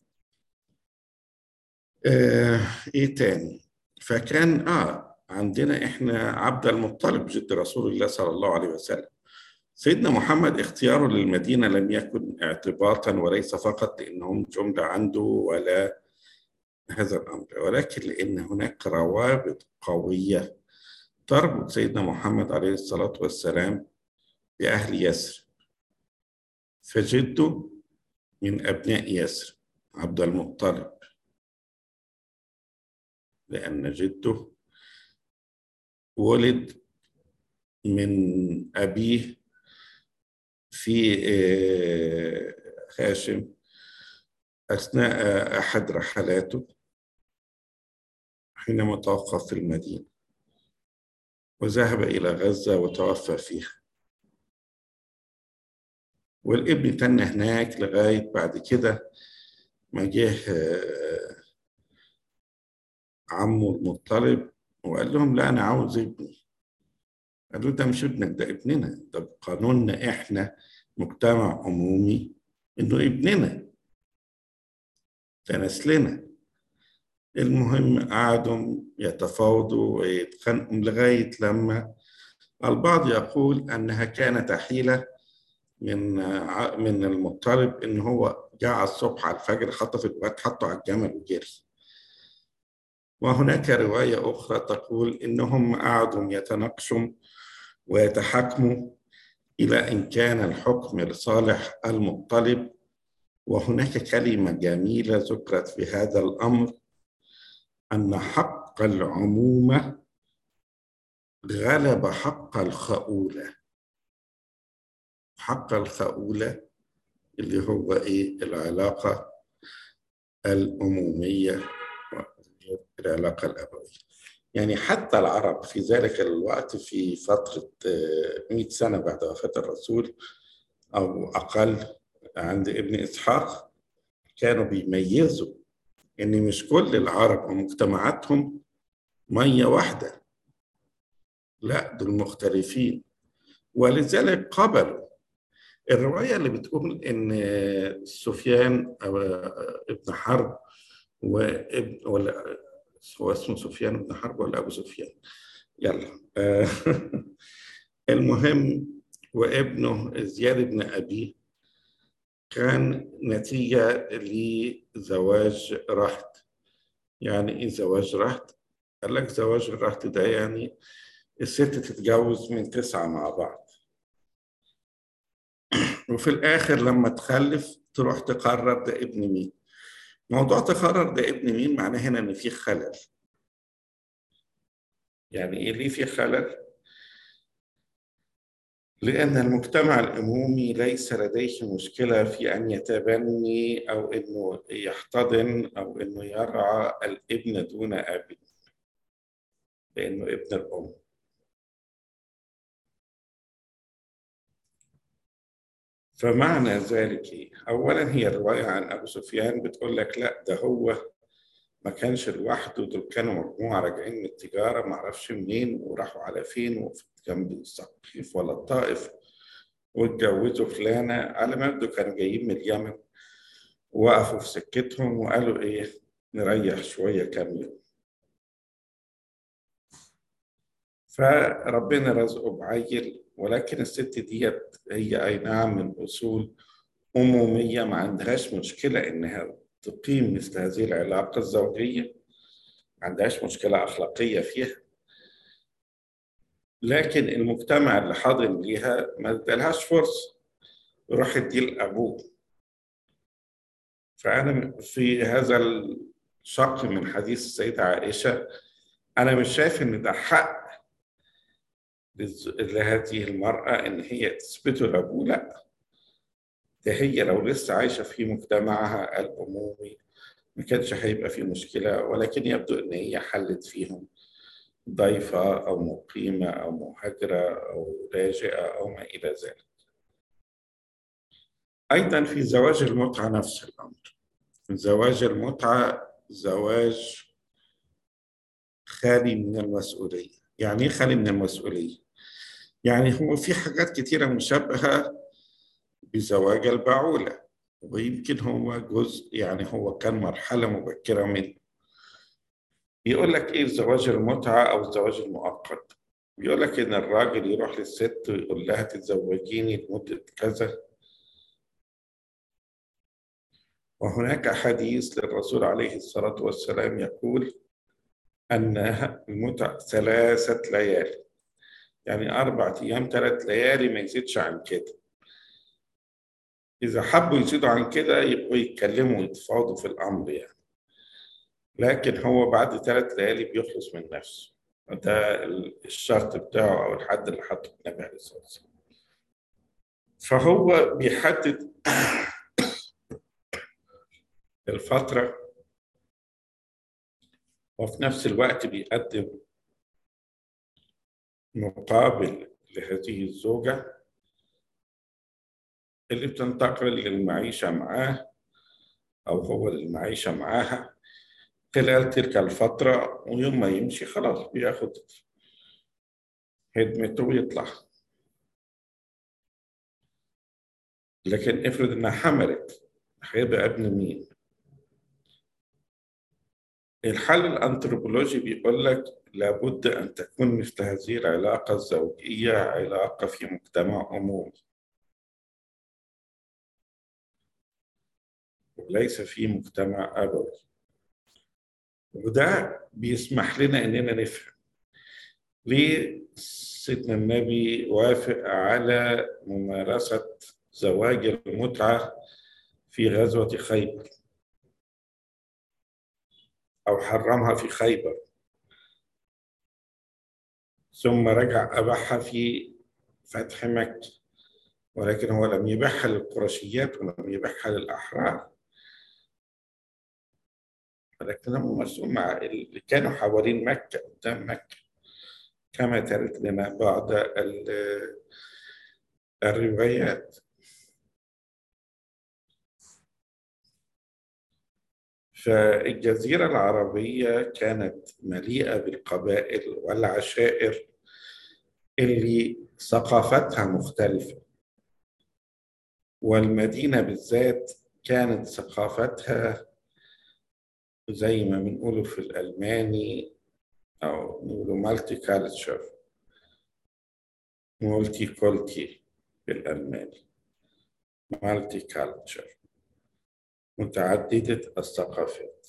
آه إيه تاني فكان آه عندنا إحنا عبد المطلب جد رسول الله صلى الله عليه وسلم سيدنا محمد اختياره للمدينة لم يكن اعتباطا وليس فقط لأنهم جملة عنده ولا هذا الأمر ولكن لأن هناك روابط قوية تربط سيدنا محمد عليه الصلاة والسلام بأهل يسر فجده من أبناء يسر عبد المطلب لأن جده ولد من أبيه في هاشم أثناء أحد رحلاته حينما توقف في المدينة وذهب إلى غزة وتوفى فيها والابن تنى هناك لغاية بعد كده ما جه عمه المطلب وقال لهم لا أنا عاوز ابني قالوا ده مش ابنك ده ابننا ده بقانوننا احنا مجتمع عمومي انه ابننا ده نسلنا المهم قعدوا يتفاوضوا ويتخانقوا لغاية لما البعض يقول أنها كانت حيلة من من المطالب إن هو جاء الصبح على الفجر خطف الواد حطه على الجمل وجري وهناك رواية أخرى تقول إنهم قعدوا يتناقشوا ويتحاكموا إلى إن كان الحكم لصالح المطلب وهناك كلمة جميلة ذكرت في هذا الأمر أن حق العمومة غلب حق الخؤولة حق الخؤولة اللي هو إيه العلاقة الأمومية العلاقة الأبوية يعني حتى العرب في ذلك الوقت في فترة مئة سنة بعد وفاة الرسول أو أقل عند ابن إسحاق كانوا بيميزوا إن مش كل العرب ومجتمعاتهم مية واحدة لا دول مختلفين ولذلك قبلوا الرواية اللي بتقول إن سفيان أو ابن حرب وابن ولا هو اسمه سفيان بن حرب ولا أبو سفيان يلا المهم وابنه زياد بن أبيه كان نتيجة لزواج رهط يعني إيه زواج رهط؟ قال لك زواج الرهط ده يعني الست تتجوز من تسعة مع بعض وفي الآخر لما تخلف تروح تقرر ده ابن مين موضوع تقرر ده ابن مين معناه هنا إن في خلل يعني إيه ليه في خلل؟ لأن المجتمع الأمومي ليس لديه مشكلة في أن يتبني أو أنه يحتضن أو أنه يرعى الابن دون أب لأنه ابن الأم فمعنى ذلك إيه؟ أولا هي الرواية عن أبو سفيان بتقول لك لا ده هو ما كانش لوحده دول كانوا مجموعة راجعين من التجارة معرفش منين وراحوا على فين وفي جنب السقيف ولا الطائف واتجوزوا فلانة على ما يبدو كانوا جايين من اليمن وقفوا في سكتهم وقالوا إيه نريح شوية كام يوم فربنا رزقه بعيل ولكن الست ديت هي أي نعم من أصول أمومية ما عندهاش مشكلة إنها تقيم مثل هذه العلاقة الزوجية ما عندهاش مشكلة أخلاقية فيها لكن المجتمع اللي حاضن ليها ما ادالهاش فرصة يروح يديه لأبوه فأنا في هذا الشق من حديث السيدة عائشة أنا مش شايف إن ده حق لهذه المرأة إن هي تثبته لأبوه لأ ده هي لو لسه عايشة في مجتمعها الأمومي ما كانش هيبقى في مشكلة ولكن يبدو إن هي حلت فيهم ضيفة أو مقيمة أو مهاجرة أو لاجئة أو ما إلى ذلك أيضا في زواج المتعة نفس الأمر زواج المتعة زواج خالي من المسؤولية يعني إيه خالي من المسؤولية؟ يعني هو في حاجات كتيرة مشابهة بزواج البعولة ويمكن هو جزء يعني هو كان مرحلة مبكرة منه بيقول لك ايه زواج المتعة او الزواج المؤقت بيقول لك ان الراجل يروح للست ويقول لها تتزوجيني لمدة كذا وهناك حديث للرسول عليه الصلاة والسلام يقول أن المتع ثلاثة ليالي يعني أربعة أيام ثلاث ليالي ما يزيدش عن كده إذا حبوا يزيدوا عن كده يبقوا يتكلموا ويتفاوضوا في الأمر يعني لكن هو بعد ثلاث ليالي بيخلص من نفسه ده الشرط بتاعه أو الحد اللي حطه النبي عليه الصلاة والسلام فهو بيحدد الفترة وفي نفس الوقت بيقدم مقابل لهذه الزوجة اللي بتنتقل للمعيشة معاه أو هو للمعيشة معاها خلال تلك الفترة ويوم ما يمشي خلاص بياخد خدمته ويطلع لكن افرض انها حملت هيبقى ابن مين؟ الحل الأنثروبولوجي بيقول لك لابد أن تكون مثل هذه العلاقة الزوجية علاقة في مجتمع عمومي وليس في مجتمع أبوي وده بيسمح لنا إننا نفهم ليه سيدنا النبي وافق على ممارسة زواج المتعة في غزوة خيبر أو حرمها في خيبر ثم رجع أباحها في فتح مكة ولكن هو لم يبيعها للقرشيات ولم يبيعها للأحرار ولكنه مرسوم مع اللي كانوا حوالين مكة قدام مكة كما ترد لنا بعض الروايات فالجزيرة العربية كانت مليئة بالقبائل والعشائر اللي ثقافتها مختلفة والمدينة بالذات كانت ثقافتها زي ما بنقوله في الألماني أو نقوله مالتي كالتشر مولتي كولتي بالألماني مالتي كالتشر متعددة الثقافات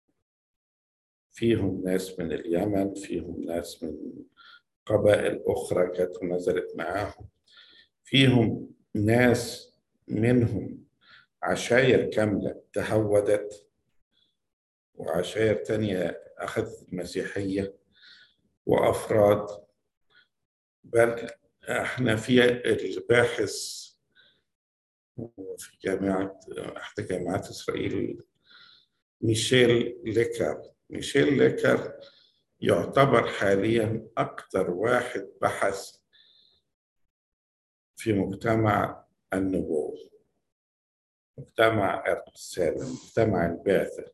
فيهم ناس من اليمن فيهم ناس من قبائل أخرى جت ونزلت معاهم فيهم ناس منهم عشاير كاملة تهودت وعشاير تانية أخذت المسيحية وأفراد بل احنا في الباحث في جامعة إحدى جامعات إسرائيل ميشيل ليكر ميشيل ليكر يعتبر حاليا أكثر واحد بحث في مجتمع النبوة مجتمع الرسالة مجتمع البعثة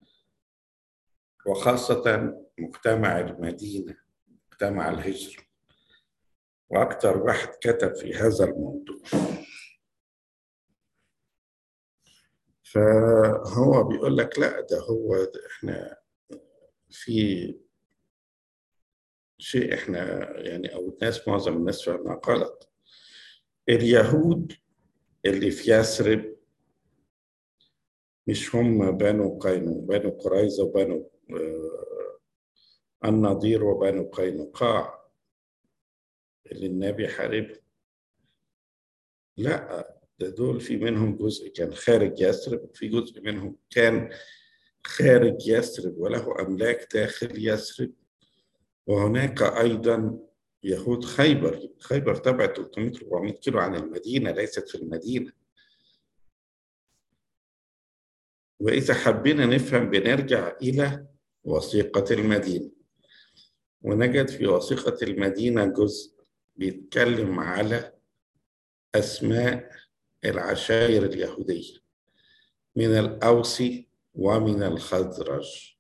وخاصة مجتمع المدينة مجتمع الهجرة وأكثر واحد كتب في هذا الموضوع فهو بيقول لك لا ده هو ده احنا في شيء احنا يعني او الناس معظم الناس فاهمها غلط اليهود اللي في يثرب مش هم بنو قينو بنو قريظة وبنو آه النضير وبنو قينقاع اللي النبي حاربهم لا ده دول في منهم جزء كان خارج يثرب وفي جزء منهم كان خارج يثرب وله أملاك داخل يثرب وهناك أيضا يهود خيبر خيبر تبعد 300 400 كيلو عن المدينة ليست في المدينة وإذا حبينا نفهم بنرجع إلى وثيقة المدينة ونجد في وثيقة المدينة جزء بيتكلم على أسماء العشائر اليهودية من الأوس ومن الخزرج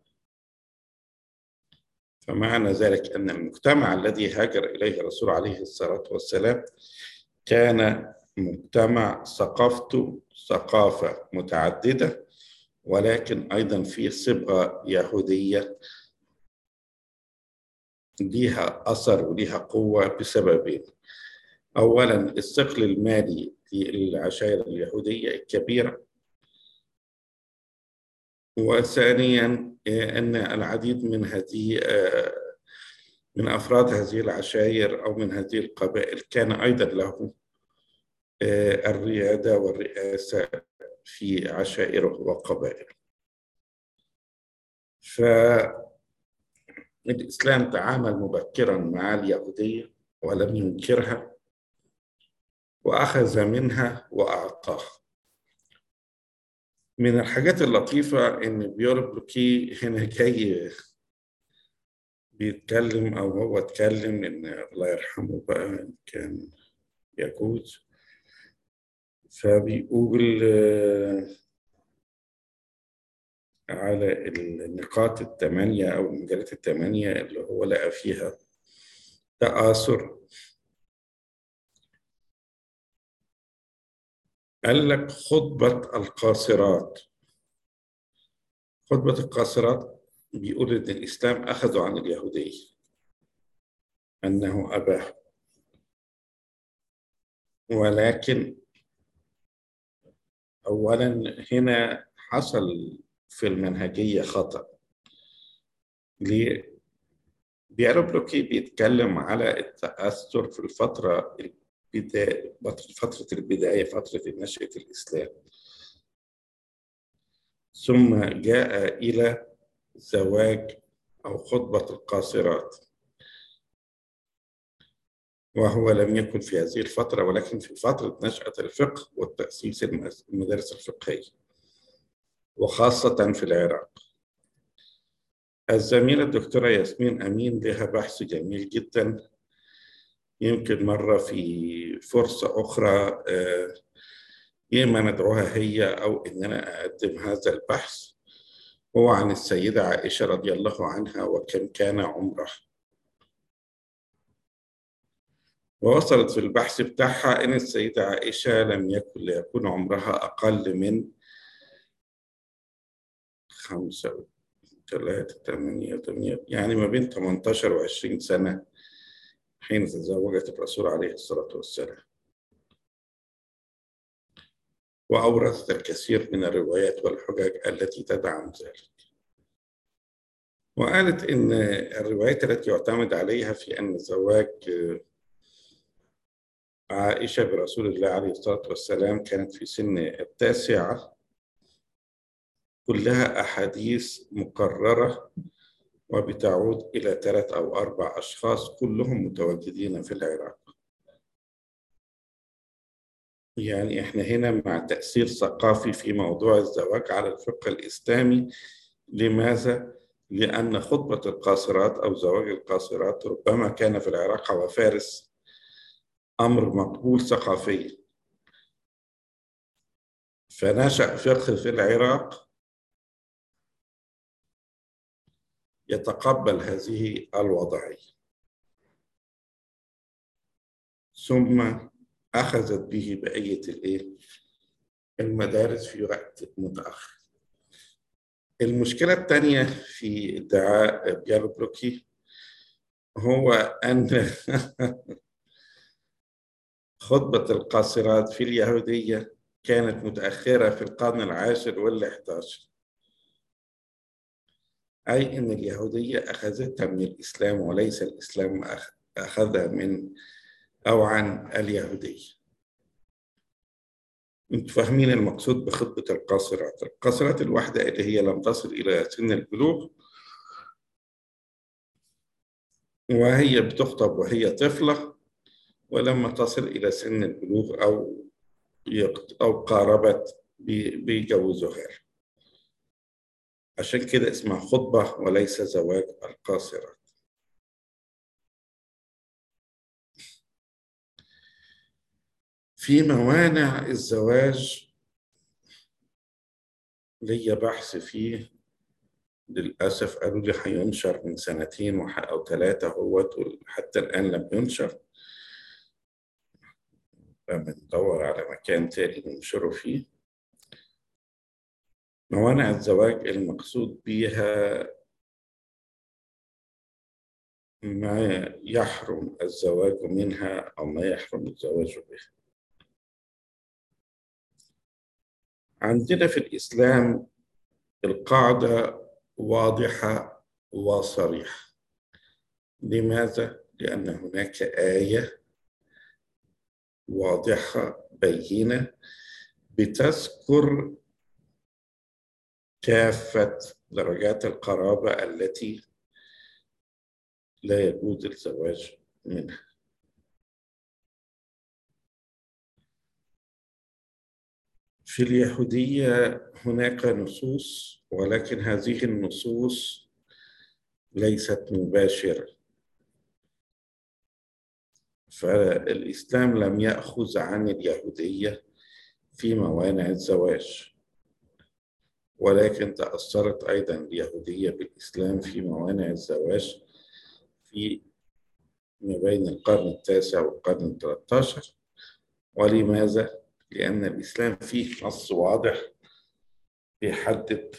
فمعنى ذلك أن المجتمع الذي هاجر إليه الرسول عليه الصلاة والسلام كان مجتمع ثقافته ثقافة متعددة ولكن أيضا فيه صبغة يهودية ليها أثر وليها قوة بسببين أولا الثقل المالي للعشائر اليهودية الكبيرة وثانيا أن العديد من هذه من أفراد هذه العشائر أو من هذه القبائل كان أيضا له الريادة والرئاسة في عشائره وقبائله فالإسلام تعامل مبكرا مع اليهودية ولم ينكرها وأخذ منها وأعطاها من الحاجات اللطيفة إن بيور بلوكي هنا جاي بيتكلم أو هو اتكلم إن الله يرحمه بقى كان يجوز فبيقول على النقاط الثمانية أو المجالات الثمانية اللي هو لقى فيها تآثر قال لك خطبة القاصرات خطبة القاصرات بيقول إن الإسلام أخذوا عن اليهودية أنه أباه ولكن أولا هنا حصل في المنهجية خطأ ليه؟ بيالو بلوكي بيتكلم على التأثر في الفترة البداية فترة البداية فترة نشأة الإسلام ثم جاء إلى زواج أو خطبة القاصرات وهو لم يكن في هذه الفترة ولكن في فترة نشأة الفقه والتأسيس المدارس الفقهية وخاصة في العراق الزميلة الدكتورة ياسمين أمين لها بحث جميل جدا يمكن مرة في فرصة أخرى إما ندعوها هي أو إننا أقدم هذا البحث هو عن السيدة عائشة رضي الله عنها وكم كان عمرها ووصلت في البحث بتاعها إن السيدة عائشة لم يكن ليكون عمرها أقل من خمسة ثلاثة ثمانية ثمانية يعني ما بين 18 و 20 سنة حين تزوجت الرسول عليه الصلاة والسلام وأورثت الكثير من الروايات والحجج التي تدعم ذلك وقالت إن الروايات التي يعتمد عليها في أن زواج عائشة برسول الله عليه الصلاة والسلام كانت في سن التاسعة كلها أحاديث مكررة وبتعود إلى ثلاث أو أربع أشخاص كلهم متواجدين في العراق يعني إحنا هنا مع تأثير ثقافي في موضوع الزواج على الفقه الإسلامي لماذا؟ لأن خطبة القاصرات أو زواج القاصرات ربما كان في العراق وفارس أمر مقبول ثقافيا فنشأ فقه في العراق يتقبل هذه الوضعية ثم أخذت به بقية الإيه؟ المدارس في وقت متأخر المشكلة الثانية في ادعاء بيارو بلوكي هو أن خطبة القاصرات في اليهودية كانت متأخرة في القرن العاشر والإحدى عشر أي أن اليهودية أخذتها من الإسلام وليس الإسلام أخذها من أو عن اليهودية انتوا فاهمين المقصود بخطبة القاصرات القاصرات الواحدة اللي هي لم تصل إلى سن البلوغ وهي بتخطب وهي طفلة ولما تصل إلى سن البلوغ أو أو قاربت بيجوزوها عشان كده اسمها خطبة وليس زواج القاصرات في موانع الزواج ليا بحث فيه للأسف قالوا لي هينشر من سنتين أو ثلاثة هو حتى الآن لم ينشر بندور على مكان تاني ننشره فيه موانع الزواج المقصود بها ما يحرم الزواج منها أو ما يحرم الزواج بها عندنا في الإسلام القاعدة واضحة وصريحة لماذا؟ لأن هناك آية واضحة بينة بتذكر كافة درجات القرابة التي لا يجوز الزواج منها في اليهودية هناك نصوص ولكن هذه النصوص ليست مباشرة فالإسلام لم يأخذ عن اليهودية في موانع الزواج ولكن تأثرت أيضا اليهودية بالإسلام في موانع الزواج في ما بين القرن التاسع والقرن الثلاث عشر ولماذا؟ لأن الإسلام فيه نص واضح بيحدد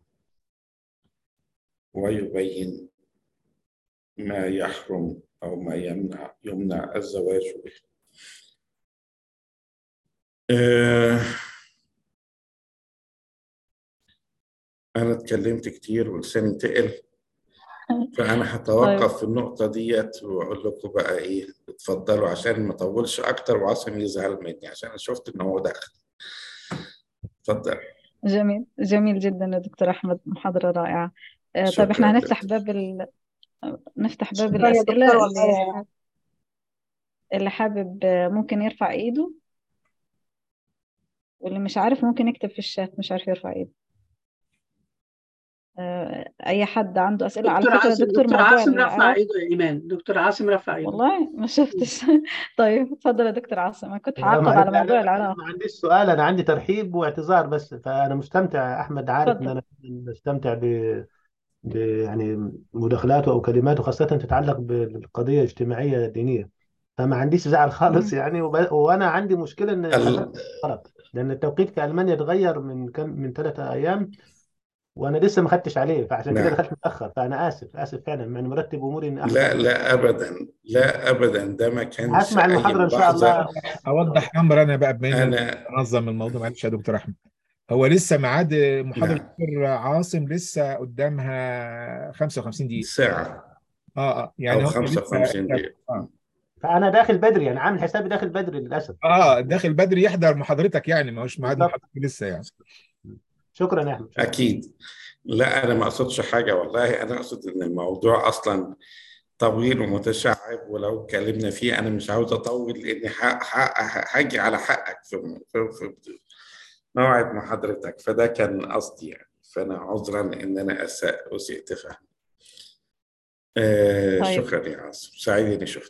ويبين ما يحرم أو ما يمنع يمنع الزواج به آه أنا اتكلمت كتير ولساني تقل فأنا هتوقف في النقطة ديت وأقول لكم بقى إيه اتفضلوا عشان ما أطولش أكتر وعاصم يزعل مني عشان أنا شفت إن هو دخل اتفضل جميل جميل جدا يا دكتور أحمد محاضرة رائعة آه، طيب شكرا احنا هنفتح دكتور باب ال... نفتح باب شكرا يا الأسئلة دكتور اللي والله حابب اللي حابب آه، ممكن يرفع إيده واللي مش عارف ممكن يكتب في الشات مش عارف يرفع إيده آه، أي حد عنده أسئلة على دكتور فكرة عاصم دكتور دكتور موضوع عاصم رفع العراق ايده يا ايمان دكتور عاصم رفع ايده والله ما شفتش طيب اتفضل يا دكتور عاصم أنا كنت لا هعقب معلش على لا موضوع لا انا العراق ما عنديش سؤال انا عندي ترحيب واعتذار بس فانا مستمتع احمد عارف ان اتفضل انا بستمتع ب... ب... يعني مداخلاته او كلماته خاصه تتعلق بالقضيه الاجتماعيه الدينيه فما عنديش زعل خالص مهم. يعني وب... وانا عندي مشكله ان ال... المنبه غلط لان التوقيت في المانيا اتغير من كم من ثلاثة ايام وانا لسه ما خدتش عليه فعشان كده نعم دخلت متاخر فانا اسف اسف فعلا يعني مرتب اموري ان احضر لا لا أبدا لا أبدا ده ما كانش هسمع أي المحاضره ان شاء ملاحظة الله اوضح امر انا بقى بما اني أنا انظم الموضوع معلش يا دكتور احمد هو لسه ميعاد محاضره نعم الدكتور عاصم لسه قدامها 55 دقيقه ساعة اه اه أو يعني هو لسه 55 دقيقة اه فانا داخل بدري يعني عامل حسابي داخل بدري للاسف اه داخل بدري يحضر محاضرتك يعني ما هوش ميعاد بالظبط محاضرتك لسه يعني شكرا يا احمد شكرا أكيد لا أنا ما أقصدش حاجة والله أنا أقصد إن الموضوع أصلا طويل ومتشعب ولو اتكلمنا فيه أنا مش عاوز أطول لأني ح- ح- هاجي على حقك في في في موعد محاضرتك فده كان قصدي يعني فأنا عذرا إن أنا أساء أسيء تفهم آه طيب شكرا يا عاصم سعيد إني شفتك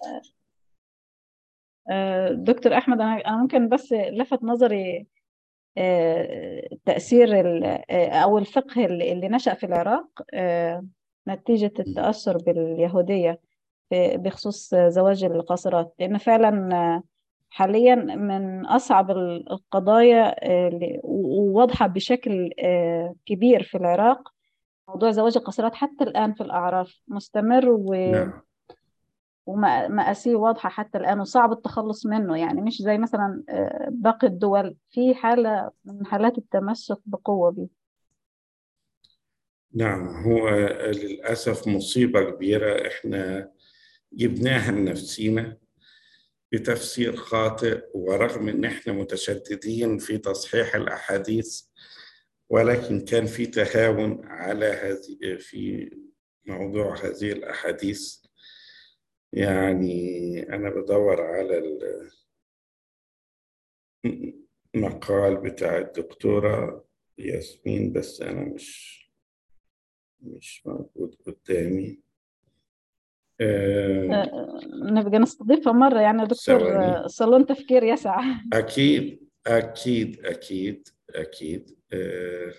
آه، دكتور أحمد أنا أنا ممكن بس لفت نظري آه، تأثير ال- آه، أو الفقه اللي اللي نشأ في العراق آه، نتيجة التأثر باليهودية في- بخصوص زواج القاصرات لأن فعلا آه، حاليا من أصعب ال- القضايا آه، اللي- و- وواضحة بشكل آه، كبير في العراق موضوع زواج القاصرات حتى الآن في الأعراف مستمر و نعم ومآسيه واضحة حتى الآن وصعب التخلص منه يعني مش زي مثلا آه، باقي الدول في حالة من حالات التمسك بقوة بيه نعم هو للأسف مصيبة كبيرة إحنا جبناها لنفسينا بتفسير خاطئ ورغم إن إحنا متشددين في تصحيح الأحاديث ولكن كان في تهاون على هذه في موضوع هذه الأحاديث يعني أنا بدور على المقال بتاع الدكتورة ياسمين بس أنا مش مش موجود قدامي آه، آه، نبقى نستضيفها مرة يعني يا دكتور ثواني آه، صالون تفكير يسع أكيد أكيد أكيد أكيد آه،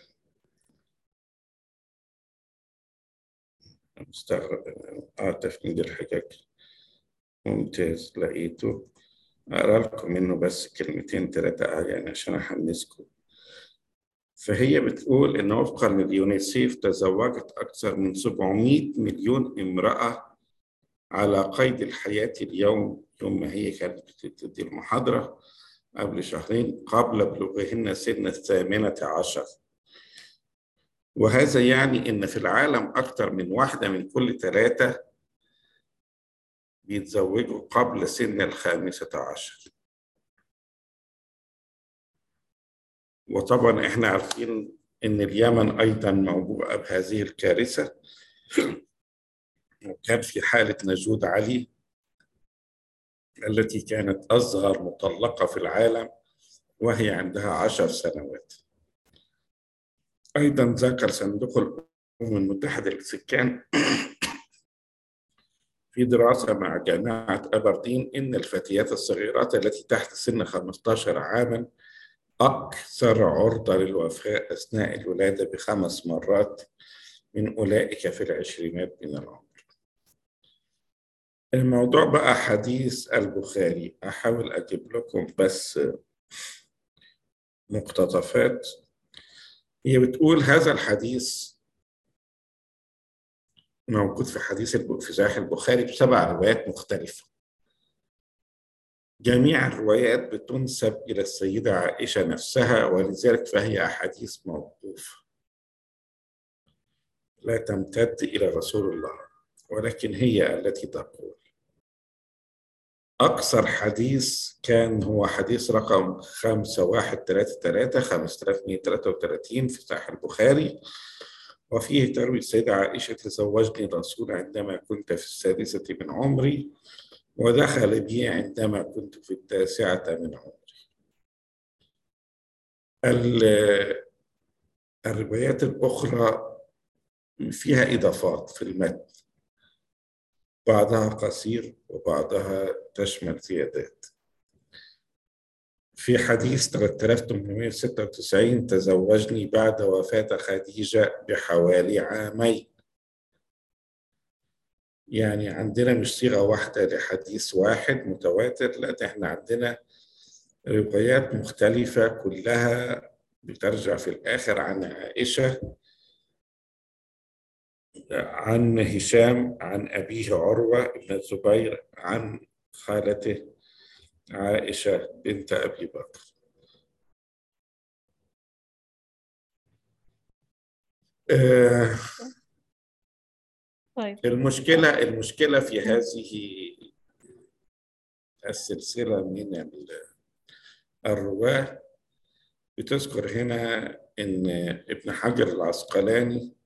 مستغرب آه تفنيد الحجج ممتاز لقيته أقرأ لكم منه بس كلمتين ثلاثة يعني عشان أحمسكم فهي بتقول إن وفقا لليونيسيف تزوجت أكثر من 700 مليون امرأة على قيد الحياة اليوم يوم ما هي كانت بتدي المحاضرة قبل شهرين قبل بلوغهن سن الثامنة عشر وهذا يعني إن في العالم أكثر من واحدة من كل ثلاثة بيتزوجوا قبل سن الخامسة عشر وطبعا احنا عارفين ان اليمن ايضا موبوءة بهذه الكارثة وكان في حالة نجود علي التي كانت أصغر مطلقة في العالم وهي عندها عشر سنوات أيضا ذكر صندوق الأمم المتحدة للسكان في دراسة مع جامعة أبردين إن الفتيات الصغيرات التي تحت سن 15 عاما أكثر عرضة للوفاة أثناء الولادة بخمس مرات من أولئك في العشرينات من العمر الموضوع بقى حديث البخاري أحاول أجيب لكم بس مقتطفات هي بتقول هذا الحديث موجود في حديث في صحيح البخاري بسبع روايات مختلفة جميع الروايات بتنسب إلى السيدة عائشة نفسها ولذلك فهي أحاديث موقوفة لا تمتد إلى رسول الله ولكن هي التي تقول أقصر حديث كان هو حديث رقم 5133 5133 في صحيح البخاري وفيه تروي السيدة عائشة تزوجني الرسول عندما كنت في السادسة من عمري ودخل بي عندما كنت في التاسعة من عمري الروايات الأخرى فيها إضافات في المتن بعضها قصير وبعضها تشمل زيادات في حديث 3896 تزوجني بعد وفاة خديجة بحوالي عامين يعني عندنا مش صيغة واحدة لحديث واحد متواتر لا احنا عندنا روايات مختلفة كلها بترجع في الآخر عن عائشة عن هشام عن أبيه عروة بن الزبير عن خالته عائشة بنت أبي بكر آه طيب المشكلة المشكلة في هذه السلسلة من الرواة بتذكر هنا إن ابن حجر العسقلاني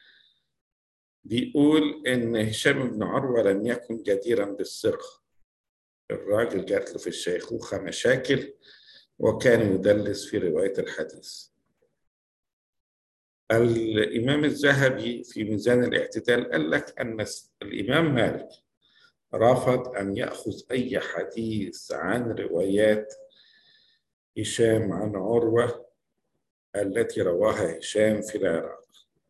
بيقول إن هشام بن عروة لم يكن جديرا بالثقة الراجل جات له في الشيخوخة مشاكل وكان يدلس في رواية الحديث الإمام الذهبي في ميزان الاعتدال قال لك أن الإمام مالك رفض أن يأخذ أي حديث عن روايات هشام عن عروة التي رواها هشام في العراق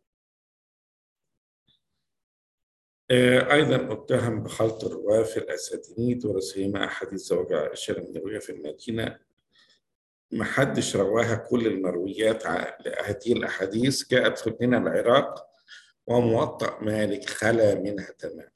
أيضا اتهم بخلط الرواة في الأساتينيد ورسيما أحاديث زوج عائشة المروية في المدينة ما حدش رواها كل المرويات هذه الأحاديث جاءت من العراق وموطأ مالك خلا منها تماما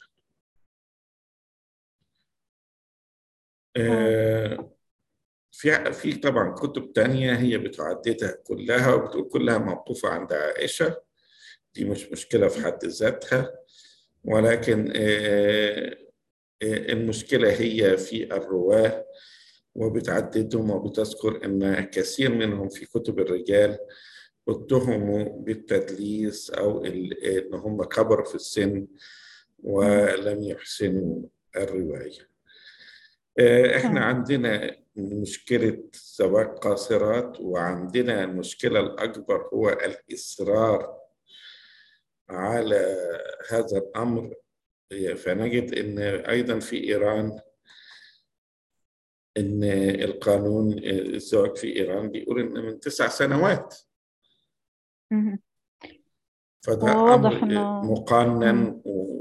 في في طبعا كتب تانية هي بتعددها كلها وبتقول كلها موقوفة عند عائشة دي مش مشكلة في حد ذاتها ولكن المشكلة هي في الرواة وبتعددهم وبتذكر أن كثير منهم في كتب الرجال اتهموا بالتدليس أو إن هم كبروا في السن ولم يحسنوا الرواية احنا عندنا مشكلة زواج قاصرات وعندنا المشكلة الأكبر هو الإصرار على هذا الأمر فنجد أن أيضا في إيران ان القانون الزواج في ايران بيقول ان من تسع سنوات فده واضح امر إنه- مقنن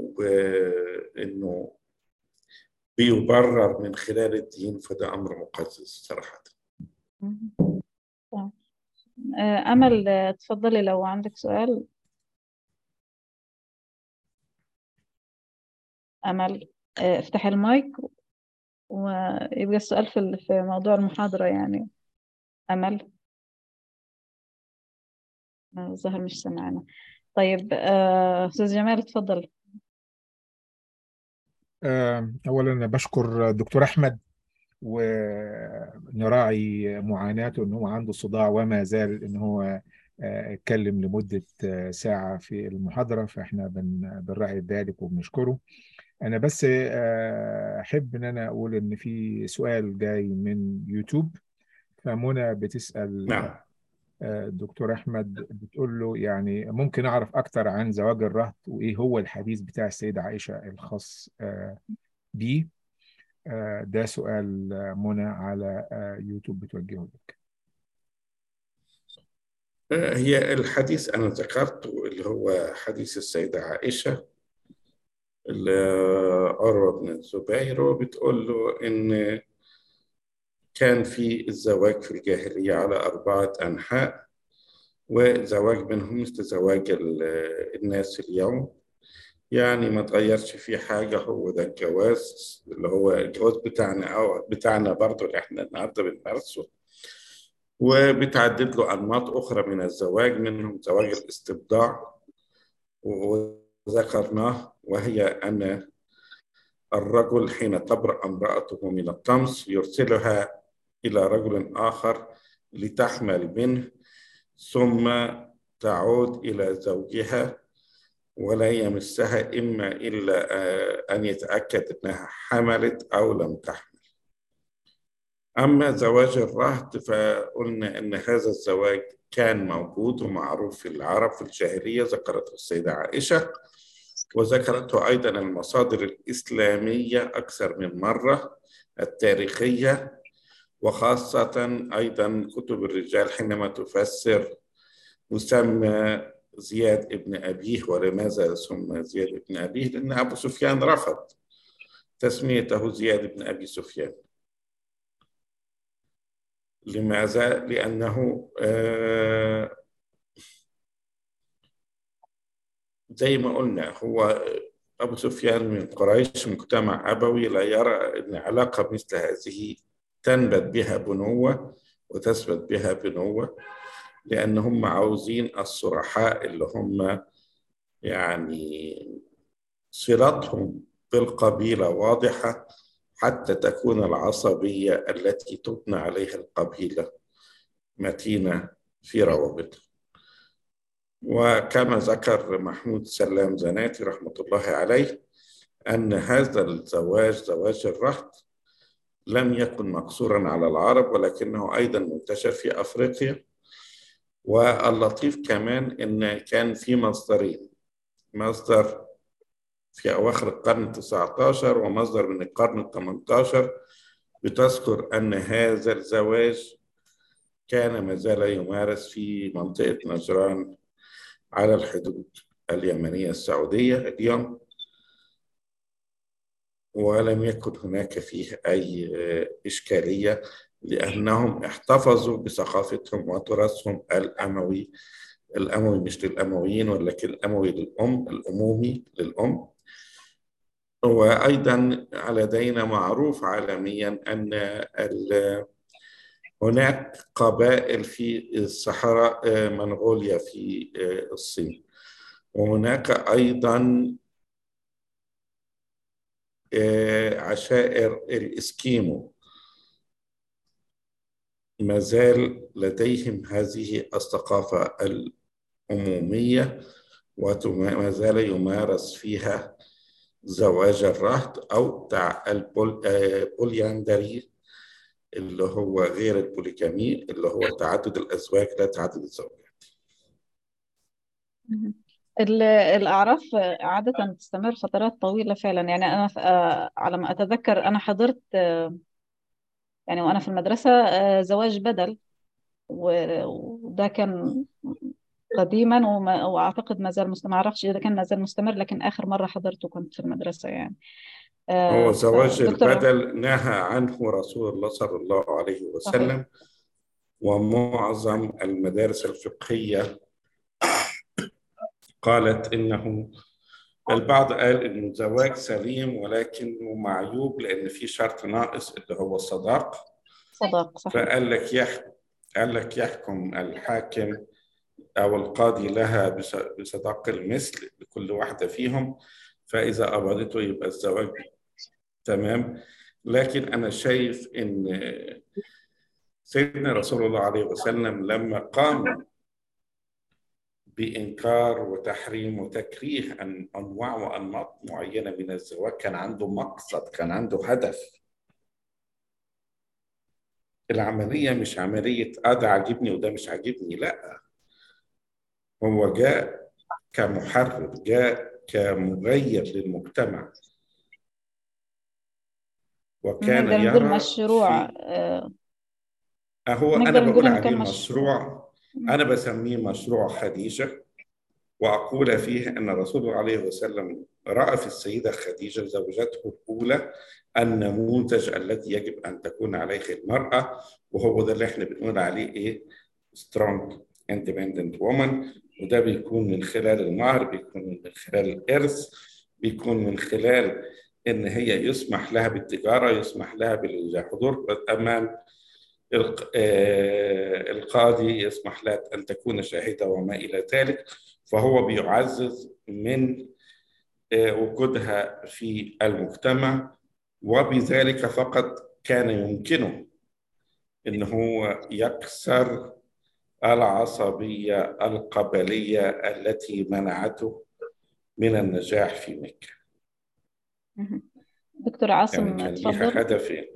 وانه بيبرر من خلال الدين فده امر مقزز صراحه طيب. آه، أمل آه، تفضلي لو عندك سؤال أمل آه، افتحي المايك ويبقى السؤال في ال- في موضوع المحاضرة يعني أمل آه، الظاهر مش سمعنا طيب آه، أستاذ جمال تفضل آه، أولا بشكر الدكتور أحمد ونراعي معاناته إن هو عنده صداع وما زال إن هو آه، اتكلم لمدة آه، ساعة في المحاضرة فإحنا بن- بنراعي ذلك وبنشكره أنا بس آه، أحب إن أنا أقول إن في سؤال جاي من يوتيوب فمنى بتسأل نعم آه، الدكتور أحمد بتقول له يعني ممكن أعرف أكتر عن زواج الرهط وإيه هو الحديث بتاع السيدة عائشة الخاص آه، بيه آه، ده سؤال آه، منى على آه، يوتيوب بتوجهه لك هي الحديث انا ذكرته اللي هو حديث السيده عائشه اللي عروه بن الزبير وبتقول له ان كان في الزواج في الجاهليه على اربعه انحاء وزواج منهم مثل زواج ال- الناس اليوم يعني ما تغيرش فيه حاجة هو ده الجواز اللي هو الجواز بتاعنا أو بتاعنا برضو اللي احنا النهاردة بنمارسه وبتعدد له أنماط أخرى من الزواج منهم زواج الاستبضاع وهو ذكرناه وهي أن الرجل حين تبرأ امرأته من الطمس يرسلها إلى رجل آخر لتحمل منه ثم تعود إلى زوجها ولا يمسها إما إلا أن يتأكد أنها حملت أو لم تحمل أما زواج الرهط فقلنا أن هذا الزواج كان موجود ومعروف في العرب في الجاهلية ذكرته السيدة عائشة وذكرته أيضا المصادر الإسلامية أكثر من مرة التاريخية وخاصة أيضا كتب الرجال حينما تفسر مسمى زياد ابن أبيه ولماذا سمى زياد ابن أبيه لأن أبو سفيان رفض تسميته زياد ابن أبي سفيان لماذا؟ لأنه آه زي ما قلنا هو أبو سفيان من قريش مجتمع أبوي لا يرى أن علاقة مثل هذه تنبت بها بنوة وتثبت بها بنوة لأن هم عاوزين الصرحاء اللي هم يعني صلتهم بالقبيلة واضحة حتى تكون العصبية التي تبنى عليها القبيلة متينة في روابطها وكما ذكر محمود سلام زناتي رحمة الله عليه أن هذا الزواج زواج الرهط لم يكن مقصورا على العرب ولكنه أيضا منتشر في أفريقيا واللطيف كمان إن كان في مصدرين مصدر في أواخر القرن التسعة عشر ومصدر من القرن الثمانية بتذكر أن هذا الزواج كان ما زال يمارس في منطقة نجران على الحدود اليمنية السعودية اليوم ولم يكن هناك فيه أي إشكالية لأنهم احتفظوا بثقافتهم وتراثهم الأموي الأموي مش للأمويين ولكن الأموي للأم الأمومي للأم وأيضا لدينا معروف عالميا أن هناك قبائل في الصحراء منغوليا في الصين وهناك أيضا عشائر الإسكيمو ما زال لديهم هذه الثقافة العمومية وما زال يمارس فيها زواج الرهط أو البولياندري اللي هو غير البوليكامي اللي هو تعدد الأزواج لا تعدد الزوجات الأعراف عادة تستمر فترات طويلة فعلا يعني أنا على ما أتذكر أنا حضرت يعني وأنا في المدرسة زواج بدل وده كان قديما وأعتقد ما زال مستمر ما أعرفش إذا كان ما زال مستمر لكن آخر مرة حضرته كنت في المدرسة يعني هو زواج البدل نهى عنه رسول الله صلى الله عليه وسلم صحيح. ومعظم المدارس الفقهية قالت إنه البعض قال إنه زواج سليم ولكنه معيوب لأن في شرط ناقص اللي هو الصداق صداق صحيح فقال لك يحكم قال لك يحكم الحاكم أو القاضي لها بصداق المثل لكل واحدة فيهم فإذا قبضته يبقى الزواج تمام لكن أنا شايف إن سيدنا رسول الله عليه وسلم لما قام بإنكار وتحريم وتكريه عن أنواع وأنماط معينة من الزواج كان عنده مقصد كان عنده هدف العملية مش عملية آه ده عاجبني وده مش عاجبني لا هو جاء كمحرر جاء كمغير للمجتمع وكان نقدر يرى نقول مشروع في آه، هو أنا نقدر بقول نقول إنه عليه كان مشروع مشروع أنا بسميه مشروع خديجة وأقول فيه أن رسول الله عليه وسلم رأى في السيدة خديجة زوجته الأولى النموذج الذي يجب أن تكون عليه المرأة وهو ده اللي احنا بنقول عليه إيه strong independent woman وده بيكون من خلال المهر بيكون من خلال الإرث بيكون من خلال إن هي يسمح لها بالتجارة يسمح لها بالحضور أمام الق- آه، القاضي يسمح لها أن تكون شاهدة وما إلى ذلك فهو بيعزز من وجودها في المجتمع وبذلك فقط كان يمكنه ان هو يكسر العصبيه القبليه التي منعته من النجاح في مكه دكتور يعني عاصم كان ليها تفضل هدفين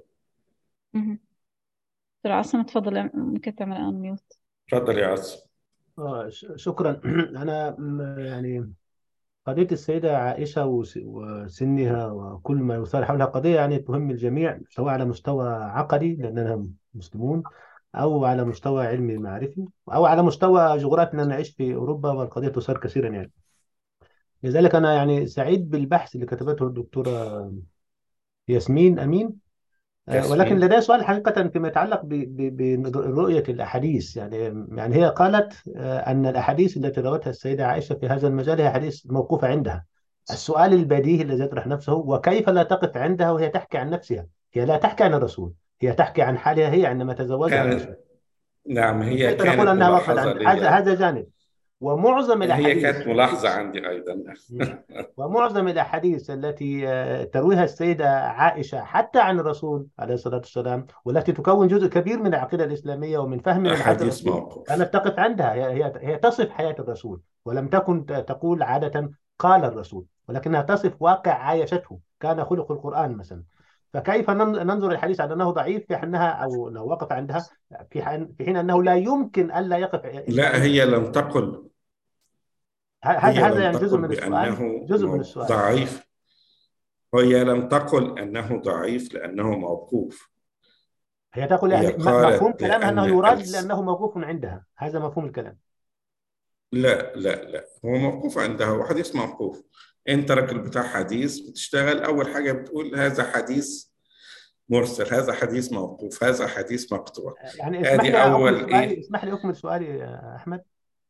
دكتور عاصم تفضل ممكن تعمل ان ميوت اتفضل يا عاصم آه ش- شكرا أنا م- يعني قضية السيدة عائشة وس- وسنها وكل ما يثار حولها قضية يعني تهم الجميع سواء على مستوى عقدي لأننا مسلمون أو على مستوى علمي معرفي أو على مستوى جغرافي لأن نعيش في أوروبا والقضية تثار كثيرا يعني لذلك أنا يعني سعيد بالبحث اللي كتبته الدكتورة ياسمين أمين آه، ولكن ياسمين لدي سؤال حقيقة فيما يتعلق ب- ب- برؤية الأحاديث يعني يعني هي قالت آه، أن الأحاديث التي روتها السيدة عائشة في هذا المجال هي أحاديث موقوفة عندها السؤال البديهي الذي يطرح نفسه وكيف لا تقف عندها وهي تحكي عن نفسها هي لا تحكي عن الرسول هي تحكي عن حالها هي عندما تزوجها الرسول كانت نعم هي كيف نقول كانت أنها وقفت ملاحظة عند هذا لي هذا جانب ومعظم هي الأحاديث كانت ملاحظة عندي أيضا ومعظم الأحاديث التي آه، ترويها السيدة عائشة حتى عن الرسول عليه الصلاة والسلام والتي تكون جزء كبير من العقيدة الإسلامية ومن فهمنا لحياة أحاديث الرسول موقوف كانت تقف عندها هي هي هي تصف حياة الرسول ولم تكن ت- تقول عادة قال الرسول ولكنها تصف واقع عايشته كان خلق القرآن مثلا فكيف نن- ننظر الحديث على أنه ضعيف في أنها أو لو وقف عندها في حين في حين أنه لا يمكن ألا يقف إلا لا عند هي لم تقل هذا هي هذا لم يعني جزء تقل من السؤال بأنه جزء من مو- السؤال ضعيف هي لم تقل أنه ضعيف لأنه موقوف هي تقول هي يعني م- مفهوم قالت كلامها أنه بأن يراد الس... لأنه موقوف عندها هذا مفهوم الكلام لا لا لا هو موقوف عندها هو حديث موقوف أنت راجل بتاع حديث بتشتغل أول حاجة بتقول هذا حديث مرسل هذا حديث موقوف هذا حديث مقطوع يعني اسمح هذه لي أكمل أول سؤالي إيه اسمح لي أكمل سؤالي يا أحمد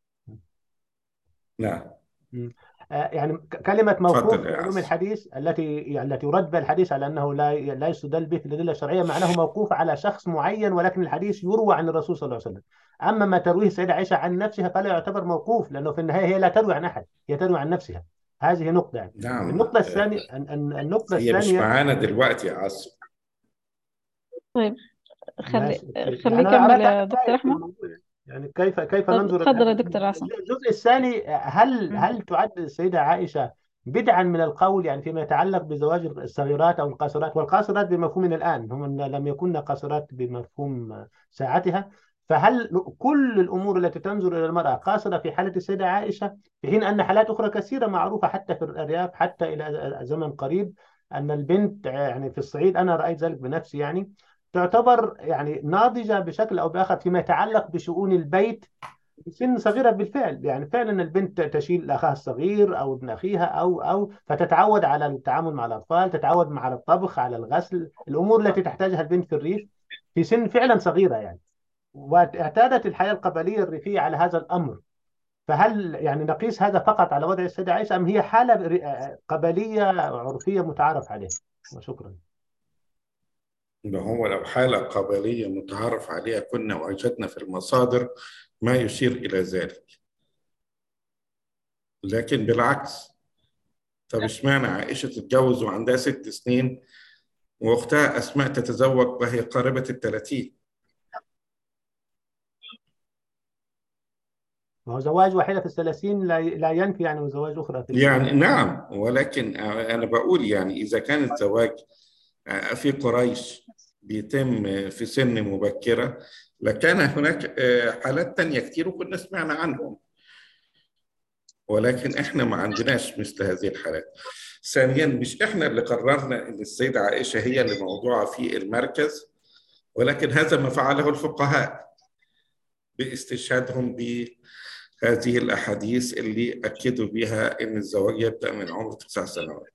نعم مم. آه، يعني ك- كلمة موقوف تفضل في يا علوم عاصم الحديث التي يعني التي يرد بها الحديث على أنه لا لا يستدل به في الأدلة الشرعية معناه موقوف على شخص معين ولكن الحديث يروى عن الرسول صلى الله عليه وسلم أما ما ترويه السيدة عائشة عن نفسها فلا يعتبر موقوف لأنه في النهاية هي لا تروي عن أحد هي تروي عن نفسها هذه نقطة يعني نعم النقطة آه، الثانية ال- ال- النقطة هي مش الثانية معانا دلوقتي يا عاصم طيب خلي ماشي أوكي. خليه يعني أنا يكمل أردت يا أن دكتور أتعرف في أحمد الموضوع يعني يعني كيف كيف طب ننظر تفضل يا الحديث دكتور عاصم الجزء الثاني هل مم. هل تعد السيدة عائشة بدعا من القول يعني فيما يتعلق بزواج الصغيرات أو القاصرات والقاصرات بمفهومنا الآن هم لم يكن قاصرات بمفهوم ساعتها فهل كل الأمور التي تنظر إلى المرأة قاصرة في حالة السيدة عائشة في حين أن حالات أخرى كثيرة معروفة حتى في الأرياف حتى إلى زمن قريب أن البنت يعني في الصعيد أنا رأيت ذلك بنفسي يعني تعتبر يعني ناضجة بشكل أو بآخر فيما يتعلق بشؤون البيت في سن صغيرة بالفعل يعني فعلا البنت تشيل أخاها الصغير أو ابن أخيها أو أو فتتعود على التعامل مع الأطفال تتعود مع الطبخ على الغسل الأمور التي تحتاجها البنت في الريف في سن فعلا صغيرة يعني واعتادت الحياة القبلية الريفية على هذا الأمر فهل يعني نقيس هذا فقط على وضع السيدة عائشة أم هي حالة ر- قبلية عرفية متعارف عليها وشكرا إن هو لو حالة قبلية متعارف عليها كنا وجدنا في المصادر ما يشير إلى ذلك لكن بالعكس طب اشمعنى عائشة تتجوز وعندها ست سنين وأختها أسماء تتزوج وهي قاربة الثلاثين وهو زواج واحدة في الثلاثين لا لا ينفي يعني زواج أخرى في يعني نعم ولكن أنا بقول يعني إذا كان الزواج في قريش بيتم في سن مبكرة لكان هناك حالات تانية كتير وكنا سمعنا عنهم ولكن احنا ما عندناش مثل هذه الحالات ثانيا مش احنا اللي قررنا ان السيدة عائشة هي اللي موضوعة في المركز ولكن هذا ما فعله الفقهاء باستشهادهم بهذه الأحاديث اللي أكدوا بها أن الزواج يبدأ من عمر تسع سنوات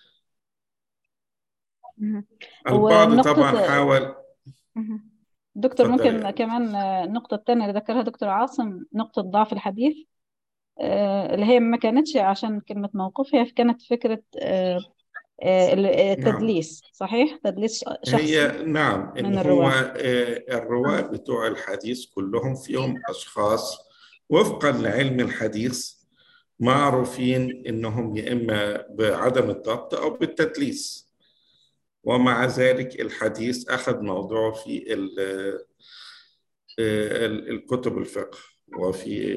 مم. البعض ونقطة- طبعا حاول مهم. دكتور اتفضل ممكن يا كمان آه، النقطة الثانية اللي ذكرها دكتور عاصم نقطة ضعف الحديث آه، اللي هي ما كانتش عشان كلمة موقوف هي كانت فكرة آه، آه، ال- آه، نعم التدليس صحيح تدليس شخصي هي نعم من إن هو الرواة آه، الرواة بتوع الحديث كلهم فيهم أشخاص وفقا لعلم الحديث معروفين انهم يا اما بعدم الضبط او بالتدليس ومع ذلك الحديث اخذ موضوعه في ال- ال- الكتب الفقه وفي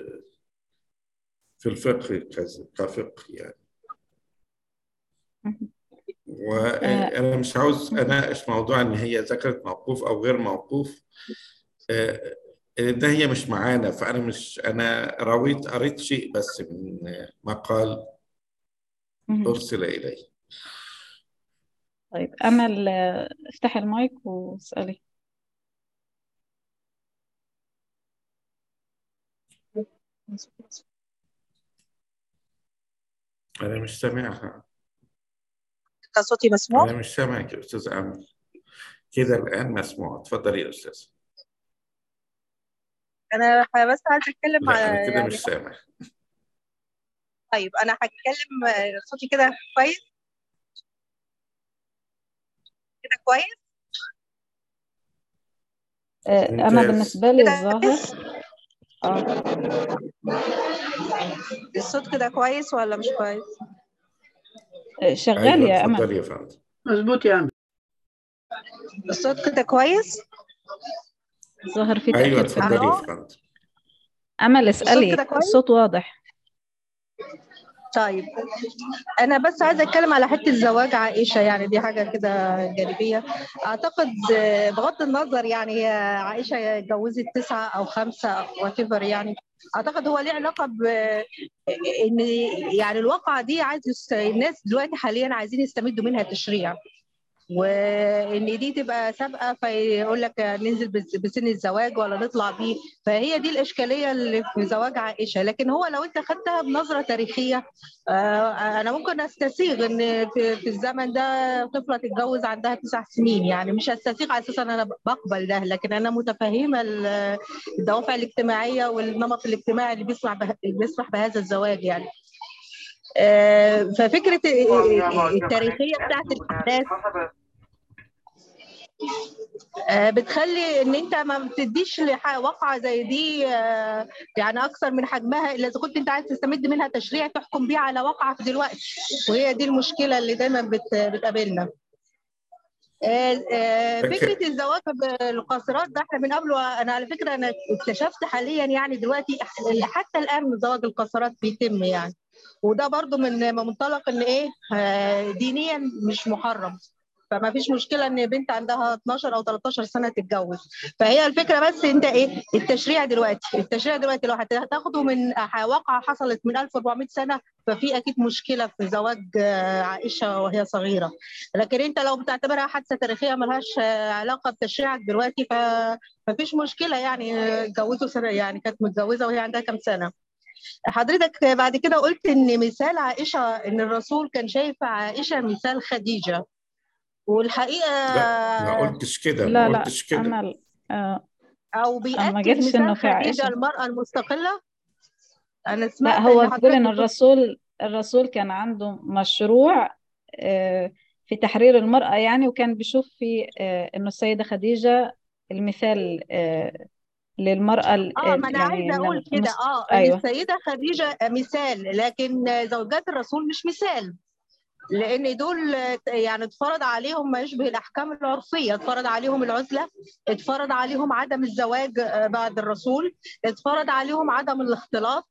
في الفقه كز- كفقه يعني وانا مش عاوز اناقش موضوع ان هي ذكرت موقوف او غير موقوف آه، ده هي مش معانا فانا مش انا رويت قريت شيء بس من مقال مهم. ارسل الي طيب أمل آه، افتحي المايك واسألي انا مش سامعها كان صوتي مسموع انا مش سامعك يا استاذ امل كده الان مسموع اتفضلي يا استاذ انا بس عايزه اتكلم لا انا على كده يعني مش سامع طيب انا هتكلم آه، صوتي كده كويس كده كويس آه، أنا ممتاز بالنسبة لي كده الظاهر كويس آه الصوت كده كويس ولا مش كويس آه، شغال ايوه يا أمل اتفضلي يا فندم مظبوط يا عم الصوت كده كويس ظاهر في ايوه تأخير في اتفضلي المايك يا الو فندم أمل الصوت اسألي كده كويس الصوت واضح طيب انا بس عايزه اتكلم على حته زواج عائشه يعني دي حاجه كده جانبيه اعتقد آه، بغض النظر يعني هي عائشه اتجوزت تسعه او خمسه وات يعني اعتقد هو ليه علاقه ب ان يعني الواقعه دي عايز يست... الناس دلوقتي حاليا عايزين يستمدوا منها تشريع وان دي تبقى سابقه فيقول لك ننزل بس- بسن الزواج ولا نطلع بيه فهي دي الاشكاليه اللي في زواج عائشه لكن هو لو انت خدتها بنظره تاريخيه آه، انا ممكن استسيغ ان في في الزمن ده طفله تتجوز عندها تسع سنين يعني مش هستسيغ على اساس ان انا بقبل ده لكن انا متفهمه ال- الدوافع الاجتماعيه والنمط الاجتماعي اللي بيسمح به- بيسمح بهذا الزواج يعني آه، ففكره التاريخيه بتاعت الاحداث آه، بتخلي ان انت ما بتديش لح- واقعه زي دي آه، يعني اكثر من حجمها الا اذا كنت انت عايز تستمد منها تشريع تحكم بيه على واقعه في دلوقتي وهي دي المشكله اللي دايما بت- بتقابلنا آه، آه، فك- فكره الزواج بالقاصرات ده احنا من قبله انا على فكره انا اكتشفت حاليا يعني دلوقتي حتى الان زواج القاصرات بيتم يعني وده برضو من منطلق ان ايه آه، دينيا مش محرم فما فيش مشكله ان بنت عندها 12 او 13 سنه تتجوز فهي الفكره بس انت ايه التشريع دلوقتي التشريع دلوقتي لو هت- هتاخده من واقعه حصلت من 1400 سنه ففي اكيد مشكله في زواج آه، عائشه وهي صغيره لكن انت لو بتعتبرها حادثه تاريخيه ملهاش آه، علاقه بتشريعك دلوقتي فمفيش مشكله يعني آه، اتجوزوا سنه يعني كانت متجوزه وهي عندها كام سنه حضرتك بعد كده قلت ان مثال عائشه ان الرسول كان شايف عائشه مثال خديجه والحقيقه لا ما قلتش كده ما لا لا قلتش كده أمل آه او أنا ما بيأكد قلتش إنه مثال في خديجه عائشة المراه المستقله انا لا سمعت هو ان بيقول حضرتك إن بتقول الرسول الرسول كان عنده مشروع آه، في تحرير المرأة يعني وكان بيشوف في آه، إنه السيدة خديجة المثال آه، للمرأة ال- اه ما انا يعني عايزه إن اقول كده المس... اه ان أيوه السيده خديجه مثال لكن زوجات الرسول مش مثال لان دول يعني اتفرض عليهم ما يشبه الاحكام العرفيه اتفرض عليهم العزله اتفرض عليهم عدم الزواج آه، بعد الرسول اتفرض عليهم عدم الاختلاط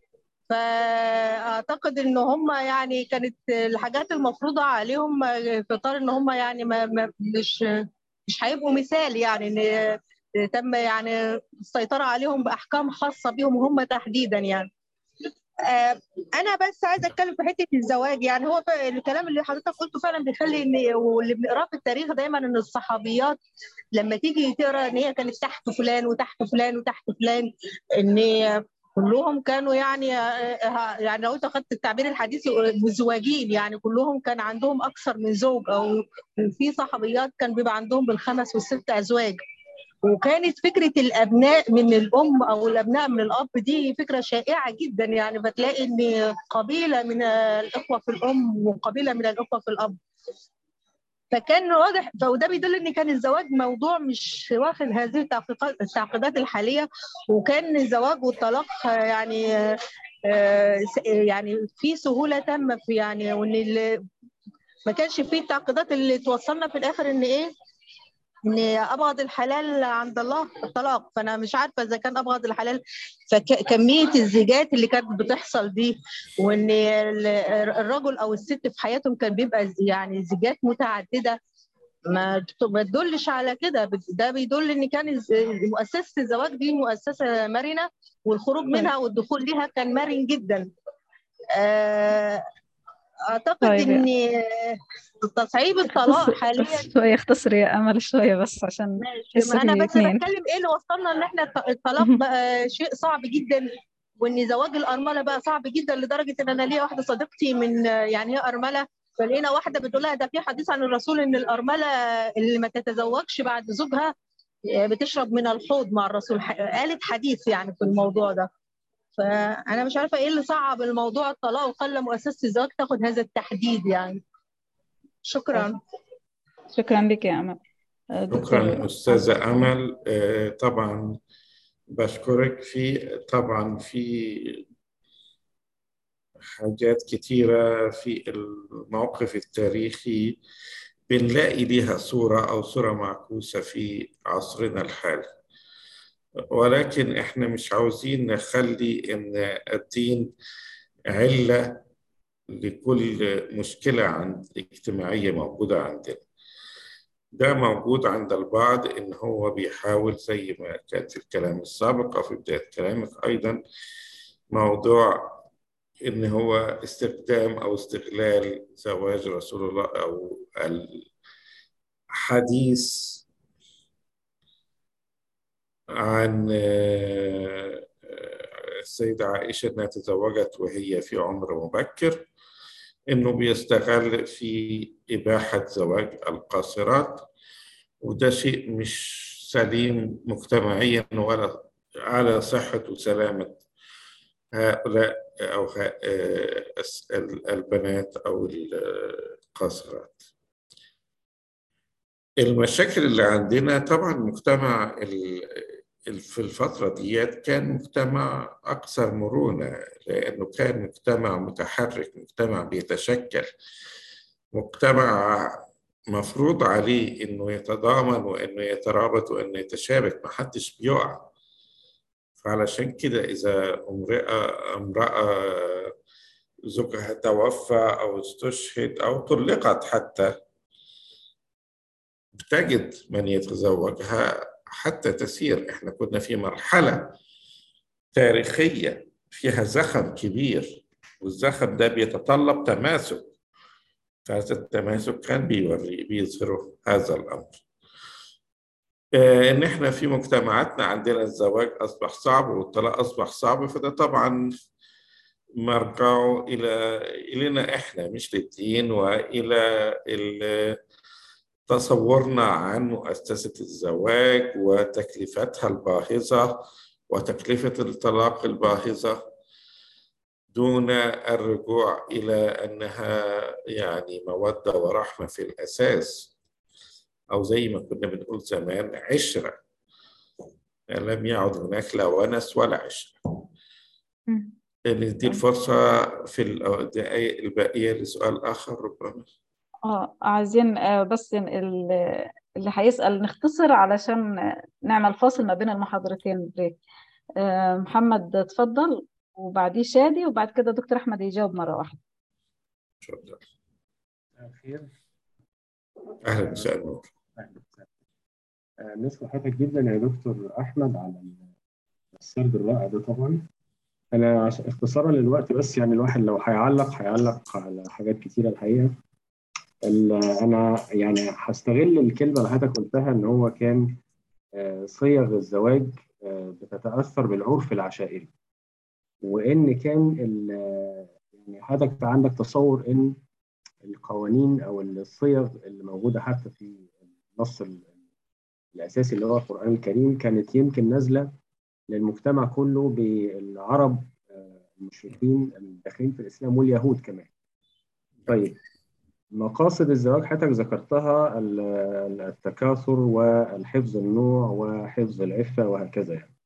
فاعتقد ان هم يعني كانت الحاجات المفروضه عليهم في اطار ان هم يعني ما ما مش مش هيبقوا مثال يعني ان تم يعني السيطره عليهم باحكام خاصه بهم هم تحديدا يعني آه، انا بس عايزه اتكلم في حته الزواج يعني هو ف- الكلام اللي حضرتك قلته فعلا بيخلي ان واللي بنقراه في التاريخ دايما ان الصحابيات لما تيجي تقرا ان هي كانت تحت فلان وتحت فلان وتحت فلان ان كلهم كانوا يعني آه، يعني لو انت اخذت التعبير الحديث مزواجين يعني كلهم كان عندهم اكثر من زوج او في صحابيات كان بيبقى عندهم بالخمس والست ازواج وكانت فكرة الأبناء من الأم أو الأبناء من الأب دي فكرة شائعة جدا يعني بتلاقي إن قبيلة من الإخوة في الأم وقبيلة من الإخوة في الأب فكان واضح وده بيدل ان كان الزواج موضوع مش واخد هذه التعقيقات التعقيدات الحاليه وكان الزواج والطلاق يعني آه، س- يعني في سهوله تامه في يعني وان ال- ما كانش فيه التعقيدات اللي توصلنا في الاخر ان ايه ان ابغض الحلال عند الله الطلاق فانا مش عارفه اذا كان ابغض الحلال فكميه الزيجات اللي كانت بتحصل دي وان ال- الرجل او الست في حياتهم كان بيبقى ز- يعني زيجات متعدده ما ما تدلش على كده ده بيدل ان كان الز- مؤسسه الزواج دي مؤسسه مرنه والخروج منها والدخول ليها كان مرن جدا آه، اعتقد طيب ان تصعيب الطلاق اختصر حاليا شوية اختصري يا أمل شوية بس عشان ماشي ما انا تحسي بس اتنين بتكلم ايه اللي وصلنا ان احنا الط- الطلاق بقى شيء صعب جدا وان زواج الارمله بقى صعب جدا لدرجه ان انا ليا واحده صديقتي من يعني هي ارمله فلقينا واحده بتقول لها ده في حديث عن الرسول ان الارمله اللي ما تتزوجش بعد زوجها بتشرب من الحوض مع الرسول ح- قالت حديث يعني في الموضوع ده فانا مش عارفه ايه اللي صعب الموضوع الطلاق وخلى مؤسسه الزواج تاخد هذا التحديد يعني شكرا شكرا لك يا أمل آه، دكتور شكرا أستاذة أمل آه، طبعا بشكرك في طبعا في حاجات كتيرة في الموقف التاريخي بنلاقي ليها صورة أو صورة معكوسة في عصرنا الحالي ولكن إحنا مش عاوزين نخلي إن الدين علة لكل مشكلة عند اجتماعية موجودة عندنا ده موجود عند البعض إن هو بيحاول زي ما كان في الكلام السابق أو في بداية كلامك أيضا موضوع إن هو استخدام أو استغلال زواج رسول الله أو الحديث عن آه، آه، السيدة عائشة إنها تزوجت وهي في عمر مبكر إنه بيستغل في إباحة زواج القاصرات وده شيء مش سليم مجتمعيا ولا على صحة وسلامة هؤلاء أو ه- آه، الس- ال- البنات أو القاصرات المشاكل اللي عندنا طبعا مجتمع ال- ال- في الفترة ديت كان مجتمع أكثر مرونة لأنه كان مجتمع متحرك مجتمع بيتشكل مجتمع مفروض عليه إنه يتضامن وإنه يترابط وإنه يتشابك محدش بيقع فعلشان كده إذا امرأة امرأة زوجها توفى أو استشهد أو طلقت حتى بتجد من يتزوجها حتى تسير احنا كنا في مرحلة تاريخية فيها زخم كبير والزخم ده بيتطلب تماسك فهذا التماسك كان بيوري بيظهره هذا الأمر آه، إن إحنا في مجتمعاتنا عندنا الزواج أصبح صعب والطلاق أصبح صعب فده طبعا مرجعه إلى إلينا إحنا مش للدين وإلى ال- تصورنا عن مؤسسة الزواج وتكلفتها الباهظة وتكلفة الطلاق الباهظة دون الرجوع إلى أنها يعني مودة ورحمة في الأساس أو زي ما كنا بنقول زمان عشرة لم يعد هناك لا ونس ولا عشرة مم. ندي الفرصة في الدقائق الباقية لسؤال آخر ربما اه عايزين آه، بس ال- اللي هيسأل نختصر علشان نعمل فاصل ما بين المحاضرتين بريك آه، محمد اتفضل وبعديه شادي وبعد كده دكتور أحمد يجاوب مرة واحدة تفضل خير أهلا مساء النور أهلا وسهلا. آه، نشكر حضرتك جدا يا دكتور احمد على السرد الرائع ده طبعا انا عش... اختصارا للوقت بس يعني الواحد لو هيعلق هيعلق على حاجات كتيره الحقيقه ال- انا يعني هستغل الكلمه اللي حضرتك قلتها ان هو كان آه، صيغ الزواج آه، بتتاثر بالعرف العشائري وان كان ال- يعني حضرتك عندك تصور ان القوانين او الصيغ اللي موجوده حتى في النص ال- الاساسي اللي هو القران الكريم كانت يمكن نازله للمجتمع كله بالعرب آه، المشركين الداخلين في الاسلام واليهود كمان. طيب مقاصد الزواج حضرتك ذكرتها ال- التكاثر والحفظ النوع وحفظ العفه وهكذا يعني.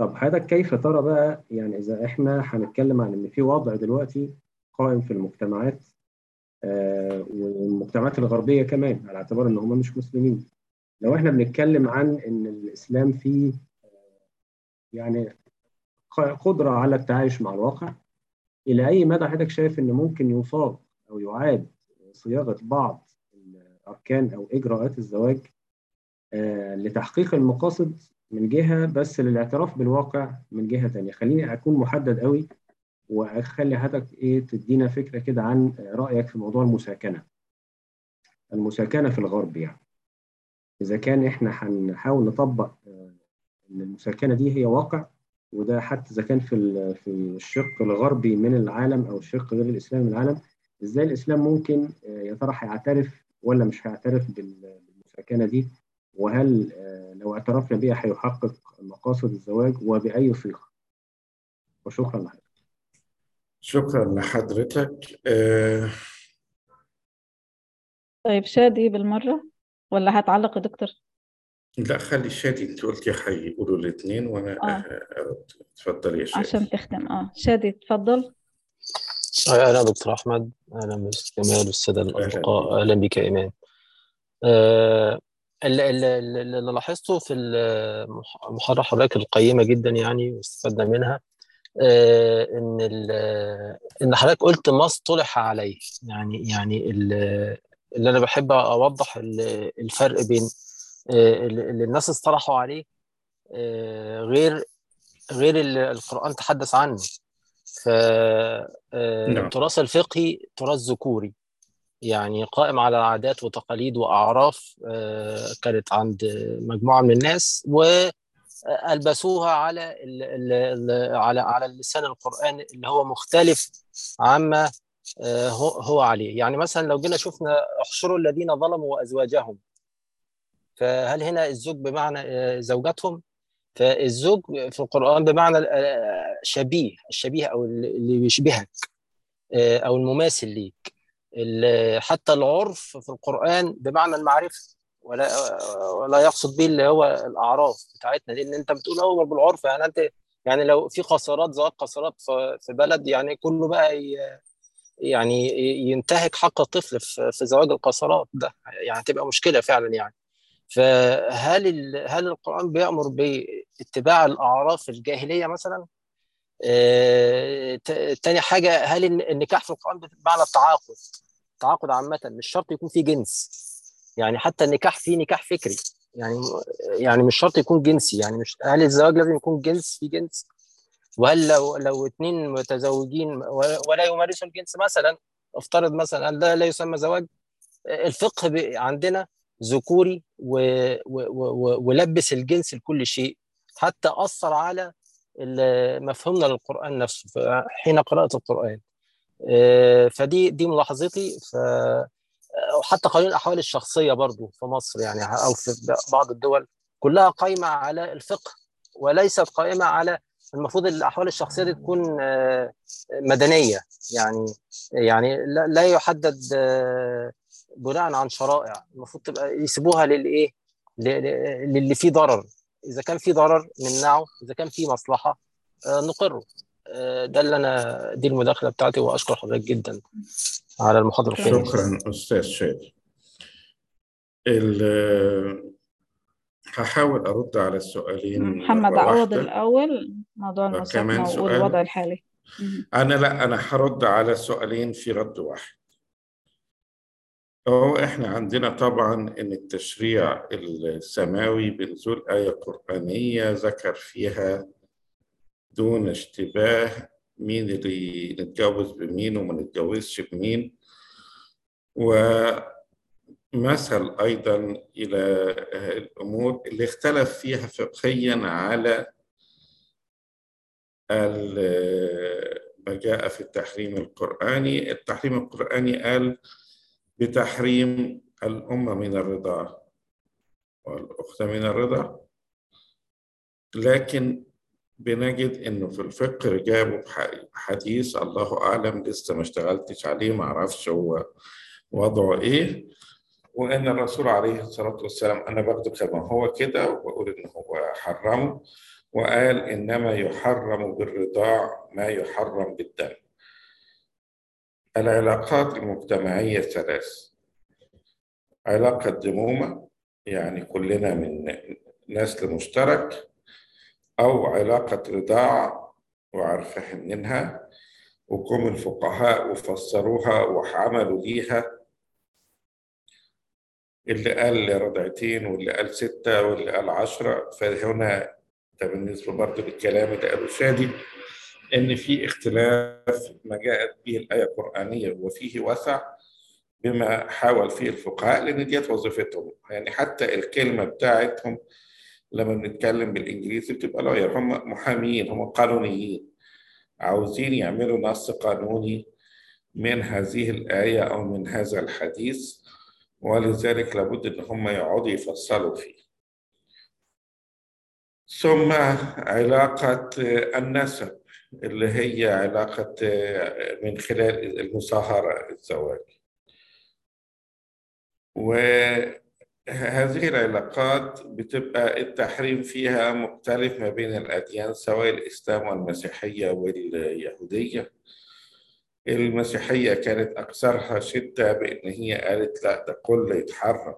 طب حضرتك كيف ترى بقى يعني اذا احنا هنتكلم عن ان في وضع دلوقتي قائم في المجتمعات آه والمجتمعات الغربيه كمان على اعتبار ان هم مش مسلمين لو احنا بنتكلم عن ان الاسلام فيه يعني قدره على التعايش مع الواقع الى اي مدى حضرتك شايف ان ممكن يصاغ او يعاد صياغه بعض اركان او اجراءات الزواج آه لتحقيق المقاصد من جهه بس للاعتراف بالواقع من جهه ثانيه خليني اكون محدد قوي واخلي حضرتك ايه تدينا فكره كده عن رايك في موضوع المساكنه المساكنه في الغرب يعني اذا كان احنا هنحاول نطبق آه ان المساكنه دي هي واقع وده حتى اذا كان في في الشق الغربي من العالم او الشق غير الاسلامي من العالم ازاي الاسلام ممكن يا ترى هيعترف ولا مش هيعترف بالمساكنه دي وهل لو اعترفنا بيها هيحقق مقاصد الزواج وباي صيغه وشكرا لحضرتك شكرا لحضرتك أه طيب شادي بالمره ولا هتعلق يا دكتور لا خلي شادي انت قلتي هيقولوا الاثنين وانا آه. ارد اتفضلي يا شادي عشان تختم اه شادي تفضل أهلا دكتور أحمد أهلا بس كمال والسادة الأصدقاء أهلا بك يا إيمان آه، اللي, اللي, اللي لاحظته في المحاضرة حضرتك القيمة جدا يعني واستفدنا منها آه، إن إن حضرتك قلت ما اصطلح عليه يعني يعني اللي أنا بحب أوضح الفرق بين اللي الناس اصطلحوا عليه غير غير اللي القرآن تحدث عنه فالتراث الفقهي تراث ذكوري يعني قائم على عادات وتقاليد وأعراف كانت عند مجموعة من الناس وألبسوها على على على اللسان القرآن اللي هو مختلف عما هو عليه يعني مثلا لو جينا شفنا احشروا الذين ظلموا وأزواجهم فهل هنا الزوج بمعنى زوجاتهم فالزوج في القرآن بمعنى شبيه الشبيه أو اللي يشبهك أو المماثل ليك حتى العرف في القرآن بمعنى المعرفة ولا ولا يقصد به اللي هو الأعراف بتاعتنا لأن أنت بتقول أول بالعرف يعني أنت يعني لو في قصرات زواج قصرات في بلد يعني كله بقى يعني ينتهك حق الطفل في زواج القصرات ده يعني تبقى مشكلة فعلا يعني فهل هل القرآن بيأمر باتباع الأعراف الجاهلية مثلا؟ آه، تاني حاجة هل النكاح في القرآن بمعنى التعاقد؟ التعاقد عامة مش شرط يكون فيه جنس يعني حتى النكاح فيه نكاح فكري يعني يعني مش شرط يكون جنسي يعني مش هل الزواج لازم يكون جنس في جنس؟ وهل لو لو اثنين متزوجين ولا يمارسوا الجنس مثلا افترض مثلا هل ده لا يسمى زواج؟ الفقه عندنا ذكوري و... و... و... ولبس الجنس لكل شيء حتى أثر على مفهومنا للقرآن نفسه حين قراءة القرآن فدي دي ملاحظتي ف وحتى قانون الأحوال الشخصية برضو في مصر يعني أو في بعض الدول كلها قائمة على الفقه وليست قائمة على المفروض الأحوال الشخصية دي تكون مدنية يعني يعني لا يحدد بناء عن شرائع المفروض تبقى يسيبوها للايه للي فيه ضرر اذا كان في ضرر نمنعه اذا كان في مصلحه نقره ده اللي انا دي المداخله بتاعتي واشكر حضرتك جدا على المحاضره القيمه شكرا استاذ شادي هحاول ارد على السؤالين محمد عوض الاول موضوع المساكنه والوضع الحالي انا لا انا هرد على السؤالين في رد واحد هو احنا عندنا طبعا ان التشريع السماوي بنزول آية قرآنية ذكر فيها دون اشتباه مين اللي نتجوز بمين وما نتجوزش بمين ومثل أيضا إلى الأمور اللي اختلف فيها فقهيا على ما جاء في التحريم القرآني التحريم القرآني قال بتحريم الأمة من الرضاعة والأخت من الرضا لكن بنجد إنه في الفقه جابوا حديث الله أعلم لسه ما اشتغلتش عليه ما أعرفش هو وضعه إيه وإن الرسول عليه الصلاة والسلام أنا باخده كما هو كده وبقول إن هو حرمه وقال إنما يحرم بالرضاع ما يحرم بالدم العلاقات المجتمعية ثلاث علاقة دمومة يعني كلنا من نسل مشترك أو علاقة رضاع وعرفها منها وكم الفقهاء وفسروها وعملوا ليها اللي قال رضعتين واللي قال ستة واللي قال عشرة فهنا ده بالنسبة برضه للكلام اللي قاله شادي إن في اختلاف ما جاءت به الآية القرآنية وفيه وسع بما حاول فيه الفقهاء لأن ديت وظيفتهم يعني حتى الكلمة بتاعتهم لما بنتكلم بالإنجليزي بتبقى لاير هم محاميين هم قانونيين عاوزين يعملوا نص قانوني من هذه الآية أو من هذا الحديث ولذلك لابد إن هم يقعدوا يفصلوا فيه ثم علاقة النسب اللي هي علاقة من خلال المصاهرة الزواج وهذه العلاقات بتبقى التحريم فيها مختلف ما بين الأديان سواء الإسلام والمسيحية واليهودية المسيحية كانت أكثرها شدة بإن هي قالت لا ده كله يتحرم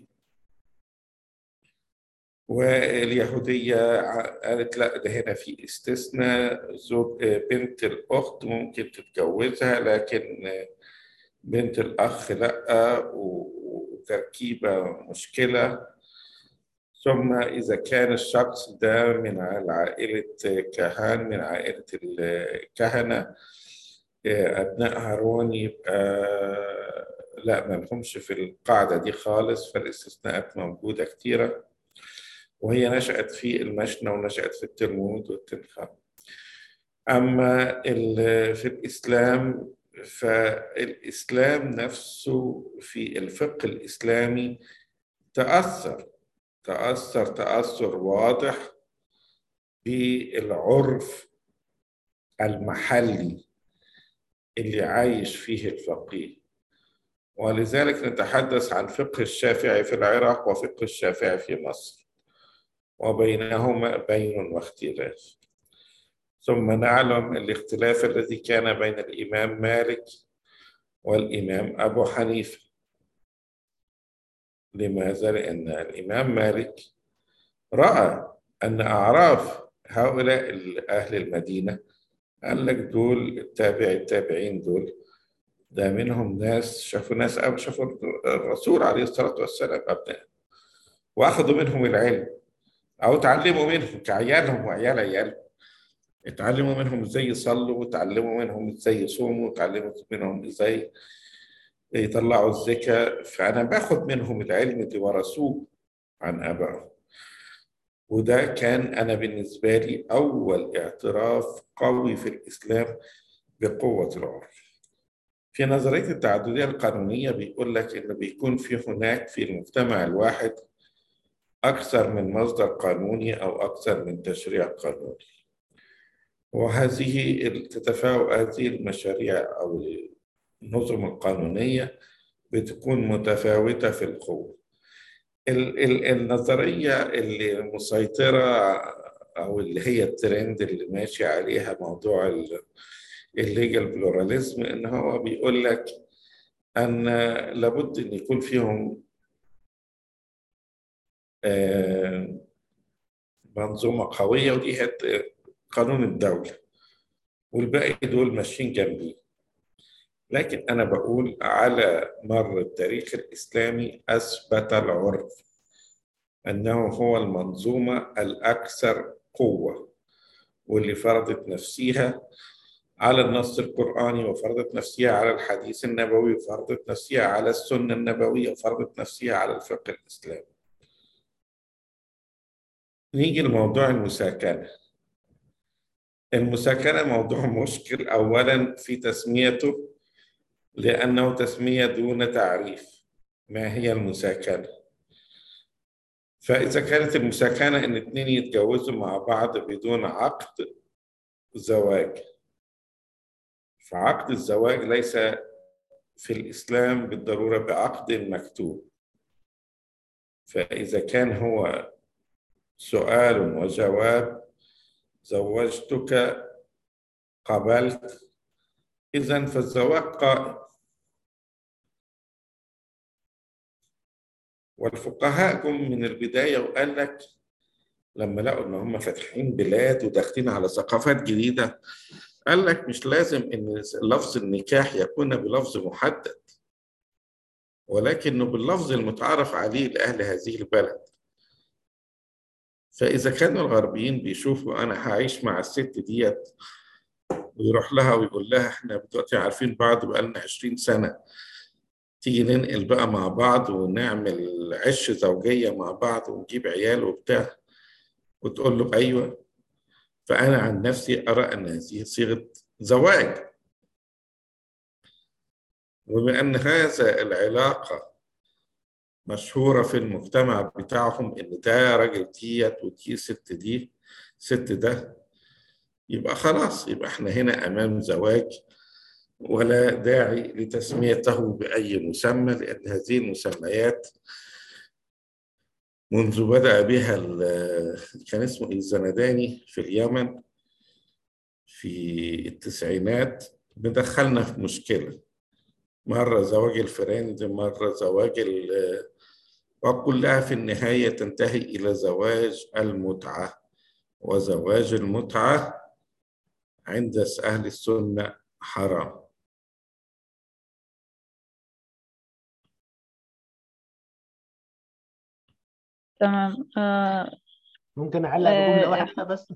واليهودية قالت لا ده هنا في استثناء زوج بنت الأخت ممكن تتجوزها لكن بنت الأخ لا وتركيبة مشكلة ثم إذا كان الشخص ده من عائلة كهان من عائلة الكهنة أبناء هارون يبقى لا ما لهمش في القاعدة دي خالص فالاستثناءات موجودة كتيرة وهي نشأت في المشنى ونشأت في التلمود والتنخام أما في الإسلام فالإسلام نفسه في الفقه الإسلامي تأثر تأثر تأثر واضح بالعرف المحلي اللي عايش فيه الفقيه ولذلك نتحدث عن فقه الشافعي في العراق وفقه الشافعي في مصر وبينهما بين واختلاف ثم نعلم الاختلاف الذي كان بين الإمام مالك والإمام أبو حنيفة لماذا؟ لأن الإمام مالك رأى أن أعراف هؤلاء أهل المدينة قال لك دول التابع التابعين دول ده منهم ناس شافوا ناس أو شافوا الرسول عليه الصلاة والسلام أبناء وأخذوا منهم العلم أو تعلموا منهم كعيالهم وعيال عيالهم اتعلموا منهم ازاي يصلوا وتعلموا منهم ازاي يصوموا وتعلموا منهم ازاي يطلعوا الزكاة فأنا باخد منهم العلم اللي ورثوه عن آبائهم وده كان أنا بالنسبة لي أول اعتراف قوي في الإسلام بقوة العرف في نظرية التعددية القانونية بيقول لك إن بيكون في هناك في المجتمع الواحد أكثر من مصدر قانوني أو أكثر من تشريع قانوني وهذه تتفاوت هذه المشاريع أو النظم القانونية بتكون متفاوتة في القوة النظرية اللي مسيطرة أو اللي هي الترند اللي ماشي عليها موضوع الليجل بلوراليزم إن هو بيقول لك أن لابد أن يكون فيهم منظومة قوية ودي قانون الدولة والباقي دول ماشيين جنبيه لكن أنا بقول على مر التاريخ الإسلامي أثبت العرف أنه هو المنظومة الأكثر قوة واللي فرضت نفسها على النص القرآني وفرضت نفسها على الحديث النبوي وفرضت نفسها على السنة النبوية وفرضت نفسها على الفقه الإسلامي نيجي لموضوع المساكنة المساكنة موضوع مشكل أولا في تسميته لأنه تسمية دون تعريف ما هي المساكنة فإذا كانت المساكنة إن اتنين يتجوزوا مع بعض بدون عقد زواج فعقد الزواج ليس في الإسلام بالضرورة بعقد مكتوب فإذا كان هو سؤال وجواب زوجتك قبلت إذا فالزواج قائم والفقهاء جم من البداية وقال لك لما لقوا إن هم فاتحين بلاد وداخلين على ثقافات جديدة قال لك مش لازم إن لفظ النكاح يكون بلفظ محدد ولكنه باللفظ المتعارف عليه لأهل هذه البلد فإذا كانوا الغربيين بيشوفوا أنا هعيش مع الست ديت ويروح لها ويقول لها إحنا دلوقتي عارفين بعض بقالنا 20 سنة تيجي ننقل بقى مع بعض ونعمل عش زوجية مع بعض ونجيب عيال وبتاع وتقول له أيوه فأنا عن نفسي أرى أن هذه صيغة زواج وبما أن هذا العلاقة مشهورة في المجتمع بتاعهم إن ده راجل ديت ودي ست دي ست ده يبقى خلاص يبقى احنا هنا أمام زواج ولا داعي لتسميته بأي مسمى لأن هذه المسميات منذ بدأ بها كان اسمه الزنداني في اليمن في التسعينات بدخلنا في مشكلة مرة زواج الفريند مرة زواج وكلها في النهاية تنتهي إلى زواج المتعة وزواج المتعة عند أهل السنة حرام تمام آه ممكن اعلق بجمله واحده بس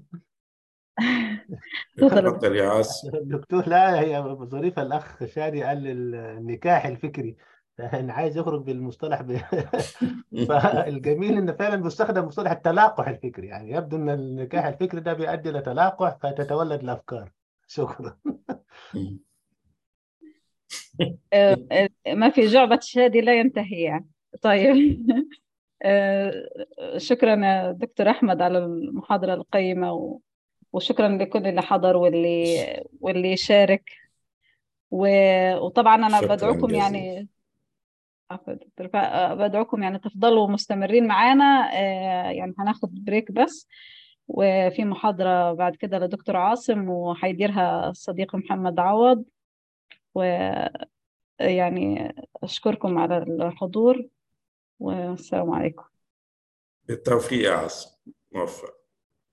تفضل يا عاصم دكتور لا هي ظريفه الاخ شادي قال النكاح الفكري انا عايز يخرج بالمصطلح ب... فالجميل ان فعلا بيستخدم مصطلح التلاقح الفكري يعني يبدو ان النكاح الفكري ده بيؤدي الى تلاقح فتتولد الافكار شكرا ما في جعبة شادي لا ينتهي يعني طيب شكرا دكتور أحمد على المحاضرة القيمة وشكرا لكل اللي حضر واللي واللي شارك وطبعا أنا بدعوكم جزيلا. يعني دكتور بدعوكم يعني تفضلوا مستمرين معانا يعني هناخد بريك بس وفي محاضرة بعد كده لدكتور عاصم وهيديرها الصديق محمد عوض ويعني أشكركم على الحضور والسلام عليكم بالتوفيق يا عاصم موفق